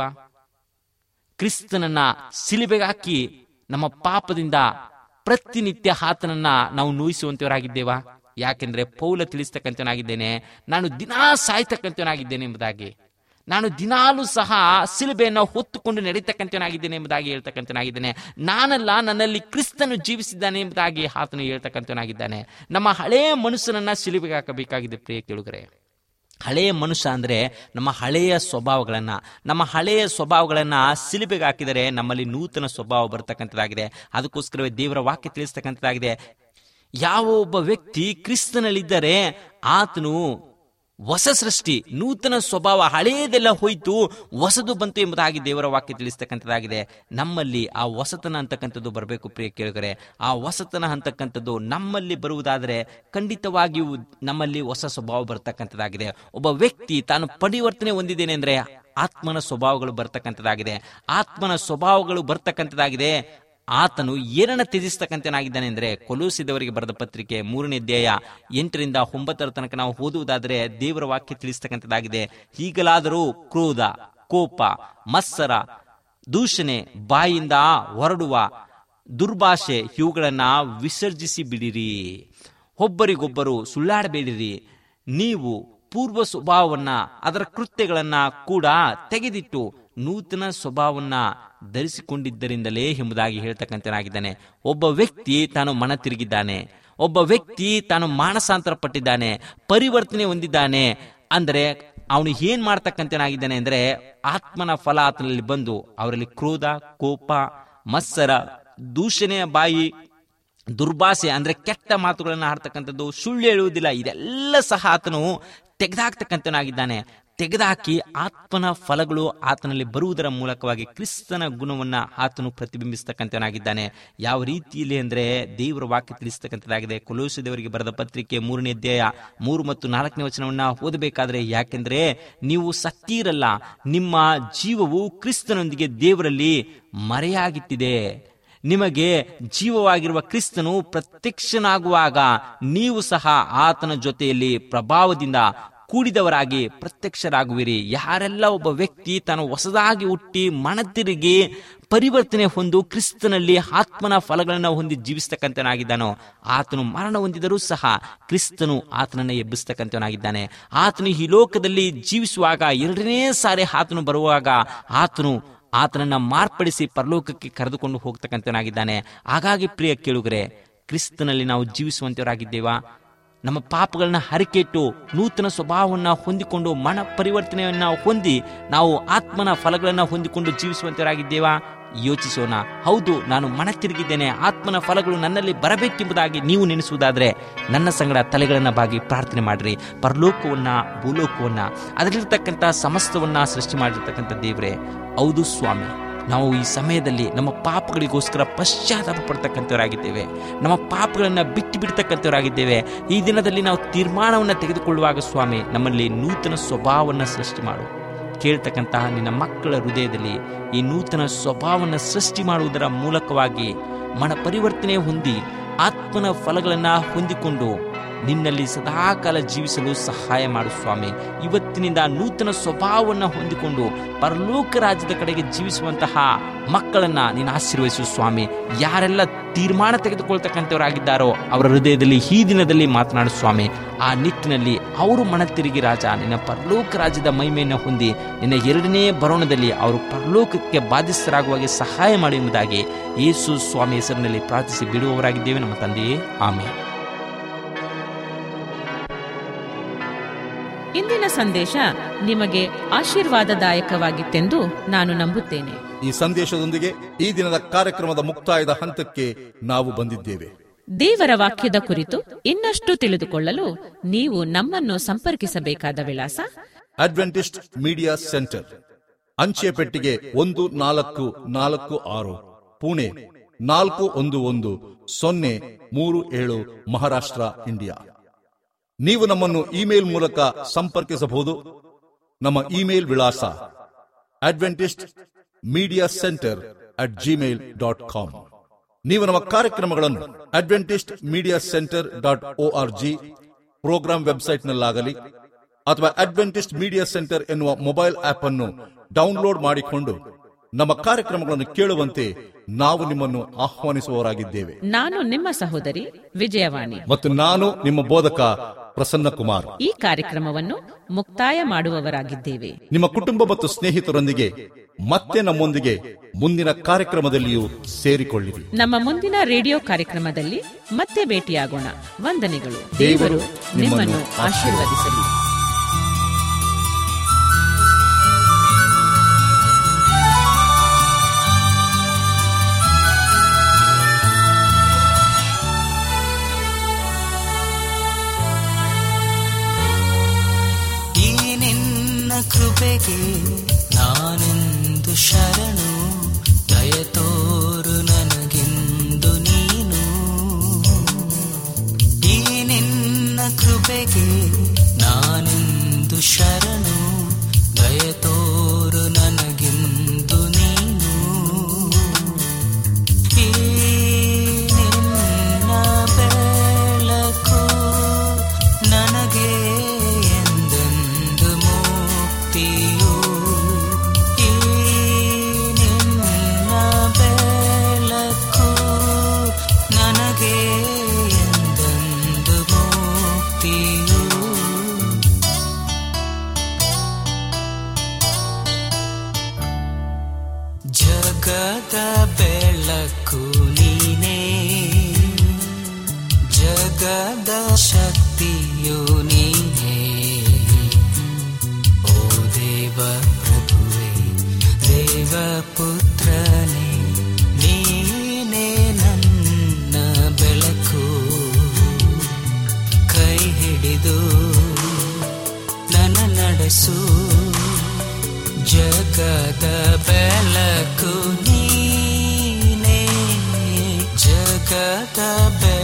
ಕ್ರಿಸ್ತನನ್ನ ಸಿಲುಬೆಗೆ ಹಾಕಿ ನಮ್ಮ ಪಾಪದಿಂದ ಪ್ರತಿನಿತ್ಯ ಆತನನ್ನ ನಾವು ನೋಯಿಸುವಂತವರಾಗಿದ್ದೇವಾ ಯಾಕೆಂದ್ರೆ ಪೌಲ ತಿಳಿಸ್ತಕ್ಕಂಥವನಾಗಿದ್ದೇನೆ ನಾನು ದಿನಾ ಸಾಯ್ತಕ್ಕಂಥವನಾಗಿದ್ದೇನೆ ಎಂಬುದಾಗಿ ನಾನು ದಿನಾಲೂ ಸಹ ಸಿಲುಬೆಯನ್ನು ಹೊತ್ತುಕೊಂಡು ನಡೀತಕ್ಕಂಥವನಾಗಿದ್ದೇನೆ ಎಂಬುದಾಗಿ ಹೇಳ್ತಕ್ಕಂಥವನಾಗಿದ್ದೇನೆ ನಾನಲ್ಲ ನನ್ನಲ್ಲಿ ಕ್ರಿಸ್ತನು ಜೀವಿಸಿದ್ದಾನೆ ಎಂಬುದಾಗಿ ಆತನು ಹೇಳ್ತಕ್ಕಂಥವನಾಗಿದ್ದಾನೆ ನಮ್ಮ ಹಳೆಯ ಮನುಷ್ಯನನ್ನ ಸಿಲುಬೆಗೆ ಹಾಕಬೇಕಾಗಿದೆ ಪ್ರಿಯ ಕೇಳುಗರೆ ಹಳೆಯ ಮನುಷ್ಯ ಅಂದ್ರೆ ನಮ್ಮ ಹಳೆಯ ಸ್ವಭಾವಗಳನ್ನ ನಮ್ಮ ಹಳೆಯ ಸ್ವಭಾವಗಳನ್ನ ಸಿಲುಬೆಗೆ ಹಾಕಿದರೆ ನಮ್ಮಲ್ಲಿ ನೂತನ ಸ್ವಭಾವ ಬರ್ತಕ್ಕಂಥದ್ದಾಗಿದೆ ಅದಕ್ಕೋಸ್ಕರವೇ ದೇವರ ವಾಕ್ಯ ತಿಳಿಸ್ತಕ್ಕಂಥದ್ದಾಗಿದೆ ಯಾವ ಒಬ್ಬ ವ್ಯಕ್ತಿ ಕ್ರಿಸ್ತನಲ್ಲಿದ್ದರೆ ಆತನು ಹೊಸ ಸೃಷ್ಟಿ ನೂತನ ಸ್ವಭಾವ ಹಳೆಯದೆಲ್ಲ ಹೋಯ್ತು ಹೊಸದು ಬಂತು ಎಂಬುದಾಗಿ ದೇವರ ವಾಕ್ಯ ತಿಳಿಸ್ತಕ್ಕಂಥದ್ದಾಗಿದೆ ನಮ್ಮಲ್ಲಿ ಆ ಹೊಸತನ ಅಂತಕ್ಕಂಥದ್ದು ಬರಬೇಕು ಪ್ರಿಯ ಕೇಳಿದರೆ ಆ ಹೊಸತನ ಅಂತಕ್ಕಂಥದ್ದು ನಮ್ಮಲ್ಲಿ ಬರುವುದಾದರೆ ಖಂಡಿತವಾಗಿಯೂ ನಮ್ಮಲ್ಲಿ ಹೊಸ ಸ್ವಭಾವ ಬರ್ತಕ್ಕಂಥದ್ದಾಗಿದೆ ಒಬ್ಬ ವ್ಯಕ್ತಿ ತಾನು ಪರಿವರ್ತನೆ ಹೊಂದಿದ್ದೇನೆ ಅಂದ್ರೆ ಆತ್ಮನ ಸ್ವಭಾವಗಳು ಬರ್ತಕ್ಕಂಥದ್ದಾಗಿದೆ ಆತ್ಮನ ಸ್ವಭಾವಗಳು ಬರ್ತಕ್ಕಂಥದ್ದಾಗಿದೆ ಆತನು ಏನನ್ನ ತ್ಯಜಿಸ್ತಕ್ಕಂತನಾಗಿದ್ದಾನೆ ಅಂದ್ರೆ ಕೊಲೂಸಿದವರಿಗೆ ಬರೆದ ಪತ್ರಿಕೆ ಮೂರನೇ ಅಧ್ಯಾಯ ಎಂಟರಿಂದ ಒಂಬತ್ತರ ತನಕ ನಾವು ಓದುವುದಾದರೆ ದೇವರ ವಾಕ್ಯ ತಿಳಿಸ್ತಕ್ಕಂಥದ್ದಾಗಿದೆ ಹೀಗಲಾದರೂ ಕ್ರೋಧ ಕೋಪ ಮತ್ಸರ ದೂಷಣೆ ಬಾಯಿಂದ ಹೊರಡುವ ದುರ್ಭಾಷೆ ಇವುಗಳನ್ನ ವಿಸರ್ಜಿಸಿ ಬಿಡಿರಿ ಒಬ್ಬರಿಗೊಬ್ಬರು ಸುಳ್ಳಾಡಬೇಡಿರಿ ನೀವು ಪೂರ್ವ ಸ್ವಭಾವವನ್ನ ಅದರ ಕೃತ್ಯಗಳನ್ನ ಕೂಡ ತೆಗೆದಿಟ್ಟು ನೂತನ ಸ್ವಭಾವವನ್ನ ಧರಿಸಿಕೊಂಡಿದ್ದರಿಂದಲೇ ಎಂಬುದಾಗಿ ಹೇಳ್ತಕ್ಕಂಥನಾಗಿದ್ದಾನೆ ಒಬ್ಬ ವ್ಯಕ್ತಿ ತಾನು ಮನ ತಿರುಗಿದ್ದಾನೆ ಒಬ್ಬ ವ್ಯಕ್ತಿ ತಾನು ಮಾನಸಾಂತರ ಪಟ್ಟಿದ್ದಾನೆ ಪರಿವರ್ತನೆ ಹೊಂದಿದ್ದಾನೆ ಅಂದರೆ ಅವನು ಏನ್ ಮಾಡ್ತಕ್ಕಂಥನಾಗಿದ್ದಾನೆ ಅಂದ್ರೆ ಆತ್ಮನ ಫಲ ಆತನಲ್ಲಿ ಬಂದು ಅವರಲ್ಲಿ ಕ್ರೋಧ ಕೋಪ ಮತ್ಸರ ದೂಷಣೆಯ ಬಾಯಿ ದುರ್ಭಾಷೆ ಅಂದ್ರೆ ಕೆಟ್ಟ ಮಾತುಗಳನ್ನು ಆಡ್ತಕ್ಕಂಥದ್ದು ಸುಳ್ಳು ಹೇಳುವುದಿಲ್ಲ ಇದೆಲ್ಲ ಸಹ ಆತನು ತೆಗೆದಾಕ್ತಕ್ಕಂಥನಾಗಿದ್ದಾನೆ ತೆಗೆದುಹಾಕಿ ಆತ್ಮನ ಫಲಗಳು ಆತನಲ್ಲಿ ಬರುವುದರ ಮೂಲಕವಾಗಿ ಕ್ರಿಸ್ತನ ಗುಣವನ್ನ ಆತನು ಪ್ರತಿಬಿಂಬಿಸ್ತಕ್ಕಂಥನಾಗಿದ್ದಾನೆ ಯಾವ ರೀತಿಯಲ್ಲಿ ಅಂದ್ರೆ ದೇವರ ವಾಕ್ಯ ತಿಳಿಸ್ತಕ್ಕಂಥದ್ದಾಗಿದೆ ಕೊಲೋಸ ದೇವರಿಗೆ ಬರೆದ ಪತ್ರಿಕೆ ಮೂರನೇ ಅಧ್ಯಾಯ ಮೂರು ಮತ್ತು ನಾಲ್ಕನೇ ವಚನವನ್ನ ಓದಬೇಕಾದ್ರೆ ಯಾಕೆಂದ್ರೆ ನೀವು ಸತ್ತೀರಲ್ಲ ನಿಮ್ಮ ಜೀವವು ಕ್ರಿಸ್ತನೊಂದಿಗೆ ದೇವರಲ್ಲಿ ಮರೆಯಾಗಿಟ್ಟಿದೆ ನಿಮಗೆ ಜೀವವಾಗಿರುವ ಕ್ರಿಸ್ತನು ಪ್ರತ್ಯಕ್ಷನಾಗುವಾಗ ನೀವು ಸಹ ಆತನ ಜೊತೆಯಲ್ಲಿ ಪ್ರಭಾವದಿಂದ ಕೂಡಿದವರಾಗಿ ಪ್ರತ್ಯಕ್ಷರಾಗುವಿರಿ ಯಾರೆಲ್ಲ ಒಬ್ಬ ವ್ಯಕ್ತಿ ತಾನು ಹೊಸದಾಗಿ ಹುಟ್ಟಿ ಮನತಿರುಗಿ ಪರಿವರ್ತನೆ ಹೊಂದು ಕ್ರಿಸ್ತನಲ್ಲಿ ಆತ್ಮನ ಫಲಗಳನ್ನು ಹೊಂದಿ ಜೀವಿಸ್ತಕ್ಕಂಥನಾಗಿದ್ದಾನೋ ಆತನು ಮರಣ ಹೊಂದಿದರೂ ಸಹ ಕ್ರಿಸ್ತನು ಆತನನ್ನು ಎಬ್ಬಿಸ್ತಕ್ಕಂಥವನಾಗಿದ್ದಾನೆ ಆತನು ಈ ಲೋಕದಲ್ಲಿ ಜೀವಿಸುವಾಗ ಎರಡನೇ ಸಾರಿ ಆತನು ಬರುವಾಗ ಆತನು ಆತನನ್ನ ಮಾರ್ಪಡಿಸಿ ಪರಲೋಕಕ್ಕೆ ಕರೆದುಕೊಂಡು ಹೋಗ್ತಕ್ಕಂಥವನಾಗಿದ್ದಾನೆ ಹಾಗಾಗಿ ಪ್ರಿಯ ಕೇಳುಗರೆ ಕ್ರಿಸ್ತನಲ್ಲಿ ನಾವು ಜೀವಿಸುವಂತವರಾಗಿದ್ದೇವಾ ನಮ್ಮ ಪಾಪಗಳನ್ನ ಹರಿಕೆಟ್ಟು ನೂತನ ಸ್ವಭಾವವನ್ನು ಹೊಂದಿಕೊಂಡು ಮನ ಪರಿವರ್ತನೆಯನ್ನ ಹೊಂದಿ ನಾವು ಆತ್ಮನ ಫಲಗಳನ್ನು ಹೊಂದಿಕೊಂಡು ಜೀವಿಸುವಂತವರಾಗಿದ್ದೇವಾ ಯೋಚಿಸೋಣ ಹೌದು ನಾನು ಮನ ತಿರುಗಿದ್ದೇನೆ ಆತ್ಮನ ಫಲಗಳು ನನ್ನಲ್ಲಿ ಬರಬೇಕೆಂಬುದಾಗಿ ನೀವು ನೆನೆಸುವುದಾದ್ರೆ ನನ್ನ ಸಂಗಡ ತಲೆಗಳನ್ನ ಬಾಗಿ ಪ್ರಾರ್ಥನೆ ಮಾಡ್ರಿ ಪರಲೋಕವನ್ನ ಭೂಲೋಕವನ್ನ ಅದರಲ್ಲಿರ್ತಕ್ಕಂಥ ಸಮಸ್ತವನ್ನ ಸೃಷ್ಟಿ ಮಾಡಿರ್ತಕ್ಕಂಥ ದೇವರೇ ಹೌದು ಸ್ವಾಮಿ ನಾವು ಈ ಸಮಯದಲ್ಲಿ ನಮ್ಮ ಪಾಪಗಳಿಗೋಸ್ಕರ ಪಶ್ಚಾತ್ತಾಪ ಪಡ್ತಕ್ಕಂಥವರಾಗಿದ್ದೇವೆ ನಮ್ಮ ಪಾಪಗಳನ್ನು ಬಿಟ್ಟು ಬಿಡ್ತಕ್ಕಂಥವರಾಗಿದ್ದೇವೆ ಈ ದಿನದಲ್ಲಿ ನಾವು ತೀರ್ಮಾನವನ್ನು ತೆಗೆದುಕೊಳ್ಳುವಾಗ ಸ್ವಾಮಿ ನಮ್ಮಲ್ಲಿ ನೂತನ ಸ್ವಭಾವವನ್ನು ಸೃಷ್ಟಿ ಮಾಡು ಕೇಳ್ತಕ್ಕಂತಹ ನಿನ್ನ ಮಕ್ಕಳ ಹೃದಯದಲ್ಲಿ ಈ ನೂತನ ಸ್ವಭಾವವನ್ನು ಸೃಷ್ಟಿ ಮಾಡುವುದರ ಮೂಲಕವಾಗಿ ಮನ ಪರಿವರ್ತನೆ ಹೊಂದಿ ಆತ್ಮನ ಫಲಗಳನ್ನು ಹೊಂದಿಕೊಂಡು ನಿನ್ನಲ್ಲಿ ಸದಾಕಾಲ ಜೀವಿಸಲು ಸಹಾಯ ಮಾಡು ಸ್ವಾಮಿ ಇವತ್ತಿನಿಂದ ನೂತನ ಸ್ವಭಾವವನ್ನು ಹೊಂದಿಕೊಂಡು ಪರಲೋಕ ರಾಜ್ಯದ ಕಡೆಗೆ ಜೀವಿಸುವಂತಹ ಮಕ್ಕಳನ್ನ ನೀನು ಆಶೀರ್ವಹಿಸು ಸ್ವಾಮಿ ಯಾರೆಲ್ಲ ತೀರ್ಮಾನ ತೆಗೆದುಕೊಳ್ತಕ್ಕಂಥವರಾಗಿದ್ದಾರೋ ಅವರ ಹೃದಯದಲ್ಲಿ ಈ ದಿನದಲ್ಲಿ ಮಾತನಾಡು ಸ್ವಾಮಿ ಆ ನಿಟ್ಟಿನಲ್ಲಿ ಅವರು ಮನ ತಿರುಗಿ ರಾಜ ನಿನ್ನ ಪರಲೋಕ ರಾಜ್ಯದ ಮಹಿಮೆಯನ್ನು ಹೊಂದಿ ನಿನ್ನ ಎರಡನೇ ಬರೋಣದಲ್ಲಿ ಅವರು ಪರಲೋಕಕ್ಕೆ ಬಾಧಿಸ್ತರಾಗುವಾಗೆ ಸಹಾಯ ಮಾಡಿ ಎಂಬುದಾಗಿ ಯೇಸು ಸ್ವಾಮಿ ಹೆಸರಿನಲ್ಲಿ ಪ್ರಾರ್ಥಿಸಿ ಬಿಡುವವರಾಗಿದ್ದೇವೆ ನಮ್ಮ ತಂದೆಯೇ ಆಮೇಲೆ ಇಂದಿನ ಸಂದೇಶ ನಿಮಗೆ ಆಶೀರ್ವಾದದಾಯಕವಾಗಿತ್ತೆಂದು ನಾನು ನಂಬುತ್ತೇನೆ ಈ ಸಂದೇಶದೊಂದಿಗೆ ಈ ದಿನದ ಕಾರ್ಯಕ್ರಮದ ಮುಕ್ತಾಯದ ಹಂತಕ್ಕೆ ನಾವು ಬಂದಿದ್ದೇವೆ ದೇವರ ವಾಕ್ಯದ ಕುರಿತು ಇನ್ನಷ್ಟು ತಿಳಿದುಕೊಳ್ಳಲು ನೀವು ನಮ್ಮನ್ನು ಸಂಪರ್ಕಿಸಬೇಕಾದ ವಿಳಾಸ ಅಡ್ವೆಂಟಿಸ್ಟ್ ಮೀಡಿಯಾ ಸೆಂಟರ್ ಅಂಚೆ ಪೆಟ್ಟಿಗೆ ಒಂದು ನಾಲ್ಕು ನಾಲ್ಕು ಆರು ಪುಣೆ ನಾಲ್ಕು ಒಂದು ಒಂದು ಸೊನ್ನೆ ಮೂರು ಏಳು ಮಹಾರಾಷ್ಟ್ರ ಇಂಡಿಯಾ ನೀವು ನಮ್ಮನ್ನು ಇಮೇಲ್ ಮೂಲಕ ಸಂಪರ್ಕಿಸಬಹುದು ನಮ್ಮ ಇಮೇಲ್ ವಿಳಾಸ Adventist media centre at Gmail dot com ನೀವು ನಮ್ಮ ಕಾರ್ಯಕ್ರಮಗಳನ್ನು Adventist media centre dot O R G programme ವೆಬ್ಸೈಟ್ನಲ್ಲಾಗಲಿ ಅಥವಾ ಅಡ್ವೆಂಟಿಸ್ಟ್ ಮೀಡಿಯಾ ಸೆಂಟರ್ ಎನ್ನುವ ಮೊಬೈಲ್ ಆಪ್ ಅನ್ನು ಡೌನ್ಲೋಡ್ ಮಾಡಿಕೊಂಡು ನಮ್ಮ ಕಾರ್ಯಕ್ರಮಗಳನ್ನು ಕೇಳುವಂತೆ ನಾವು ನಿಮ್ಮನ್ನು ಆಹ್ವಾನಿಸುವವರಾಗಿದ್ದೇವೆ ನಾನು ನಿಮ್ಮ ಸಹೋದರಿ ವಿಜಯವಾಣಿ ಮತ್ತು ನಾನು ನಿಮ್ಮ ಬೋಧಕ ಪ್ರಸನ್ನ ಕುಮಾರ್ ಈ ಕಾರ್ಯಕ್ರಮವನ್ನು ಮುಕ್ತಾಯ ಮಾಡುವವರಾಗಿದ್ದೇವೆ ನಿಮ್ಮ ಕುಟುಂಬ ಮತ್ತು ಸ್ನೇಹಿತರೊಂದಿಗೆ ಮತ್ತೆ ನಮ್ಮೊಂದಿಗೆ ಮುಂದಿನ ಕಾರ್ಯಕ್ರಮದಲ್ಲಿಯೂ ಸೇರಿಕೊಳ್ಳಿರಿ ನಮ್ಮ ಮುಂದಿನ ರೇಡಿಯೋ ಕಾರ್ಯಕ್ರಮದಲ್ಲಿ ಮತ್ತೆ ಭೇಟಿಯಾಗೋಣ ವಂದನೆಗಳು ದೇವರು ದೇವರು ನಿಮ್ಮನ್ನು ನಿಮ್ಮನ್ನು ಆಶೀರ್ವದಿಸಲಿ ಈ ನಿನ್ನ ಕೃಪೆಗೆ ನಾನೆಂದು ಶರಣು ದಯ ತೋರು ನನಗಿಂದು ನೀನು ಈ ನಿನ್ನ ಕೃಪೆಗೆ ನಾನೆಂದು ಶರಣು ದಯ ತೋರು ನನಗಿಂದು ನೀನು ಈ ನಿನ್ನ ಬೆಳಕು ನನಗೆ ಎಂದೆಂದು ಮುಕ್ತಿಯು ಈ ನಿನ್ನ ಬೆಳಕು ನನಗೆ ಎಂದೆಂದು ಮುಕ್ತಿಯು ಜಗದ ಬೆಳಕು ನೀನೇ ಜಗದ ಶಕ್ತಿಯು ನೀನೇ ಓ ದೇವ ಪ್ರಭುವೆ ದೇವ ಪುತ್ರನೇ ನೀನೇ ನನ್ನ ಬೆಳಕು ಕೈ ಹಿಡಿದು ನನ್ನ ನಡೆಸು ಜಗದ ಬೆಳಕು ನೀನೇ ಜಗದ ಬೆಳಕು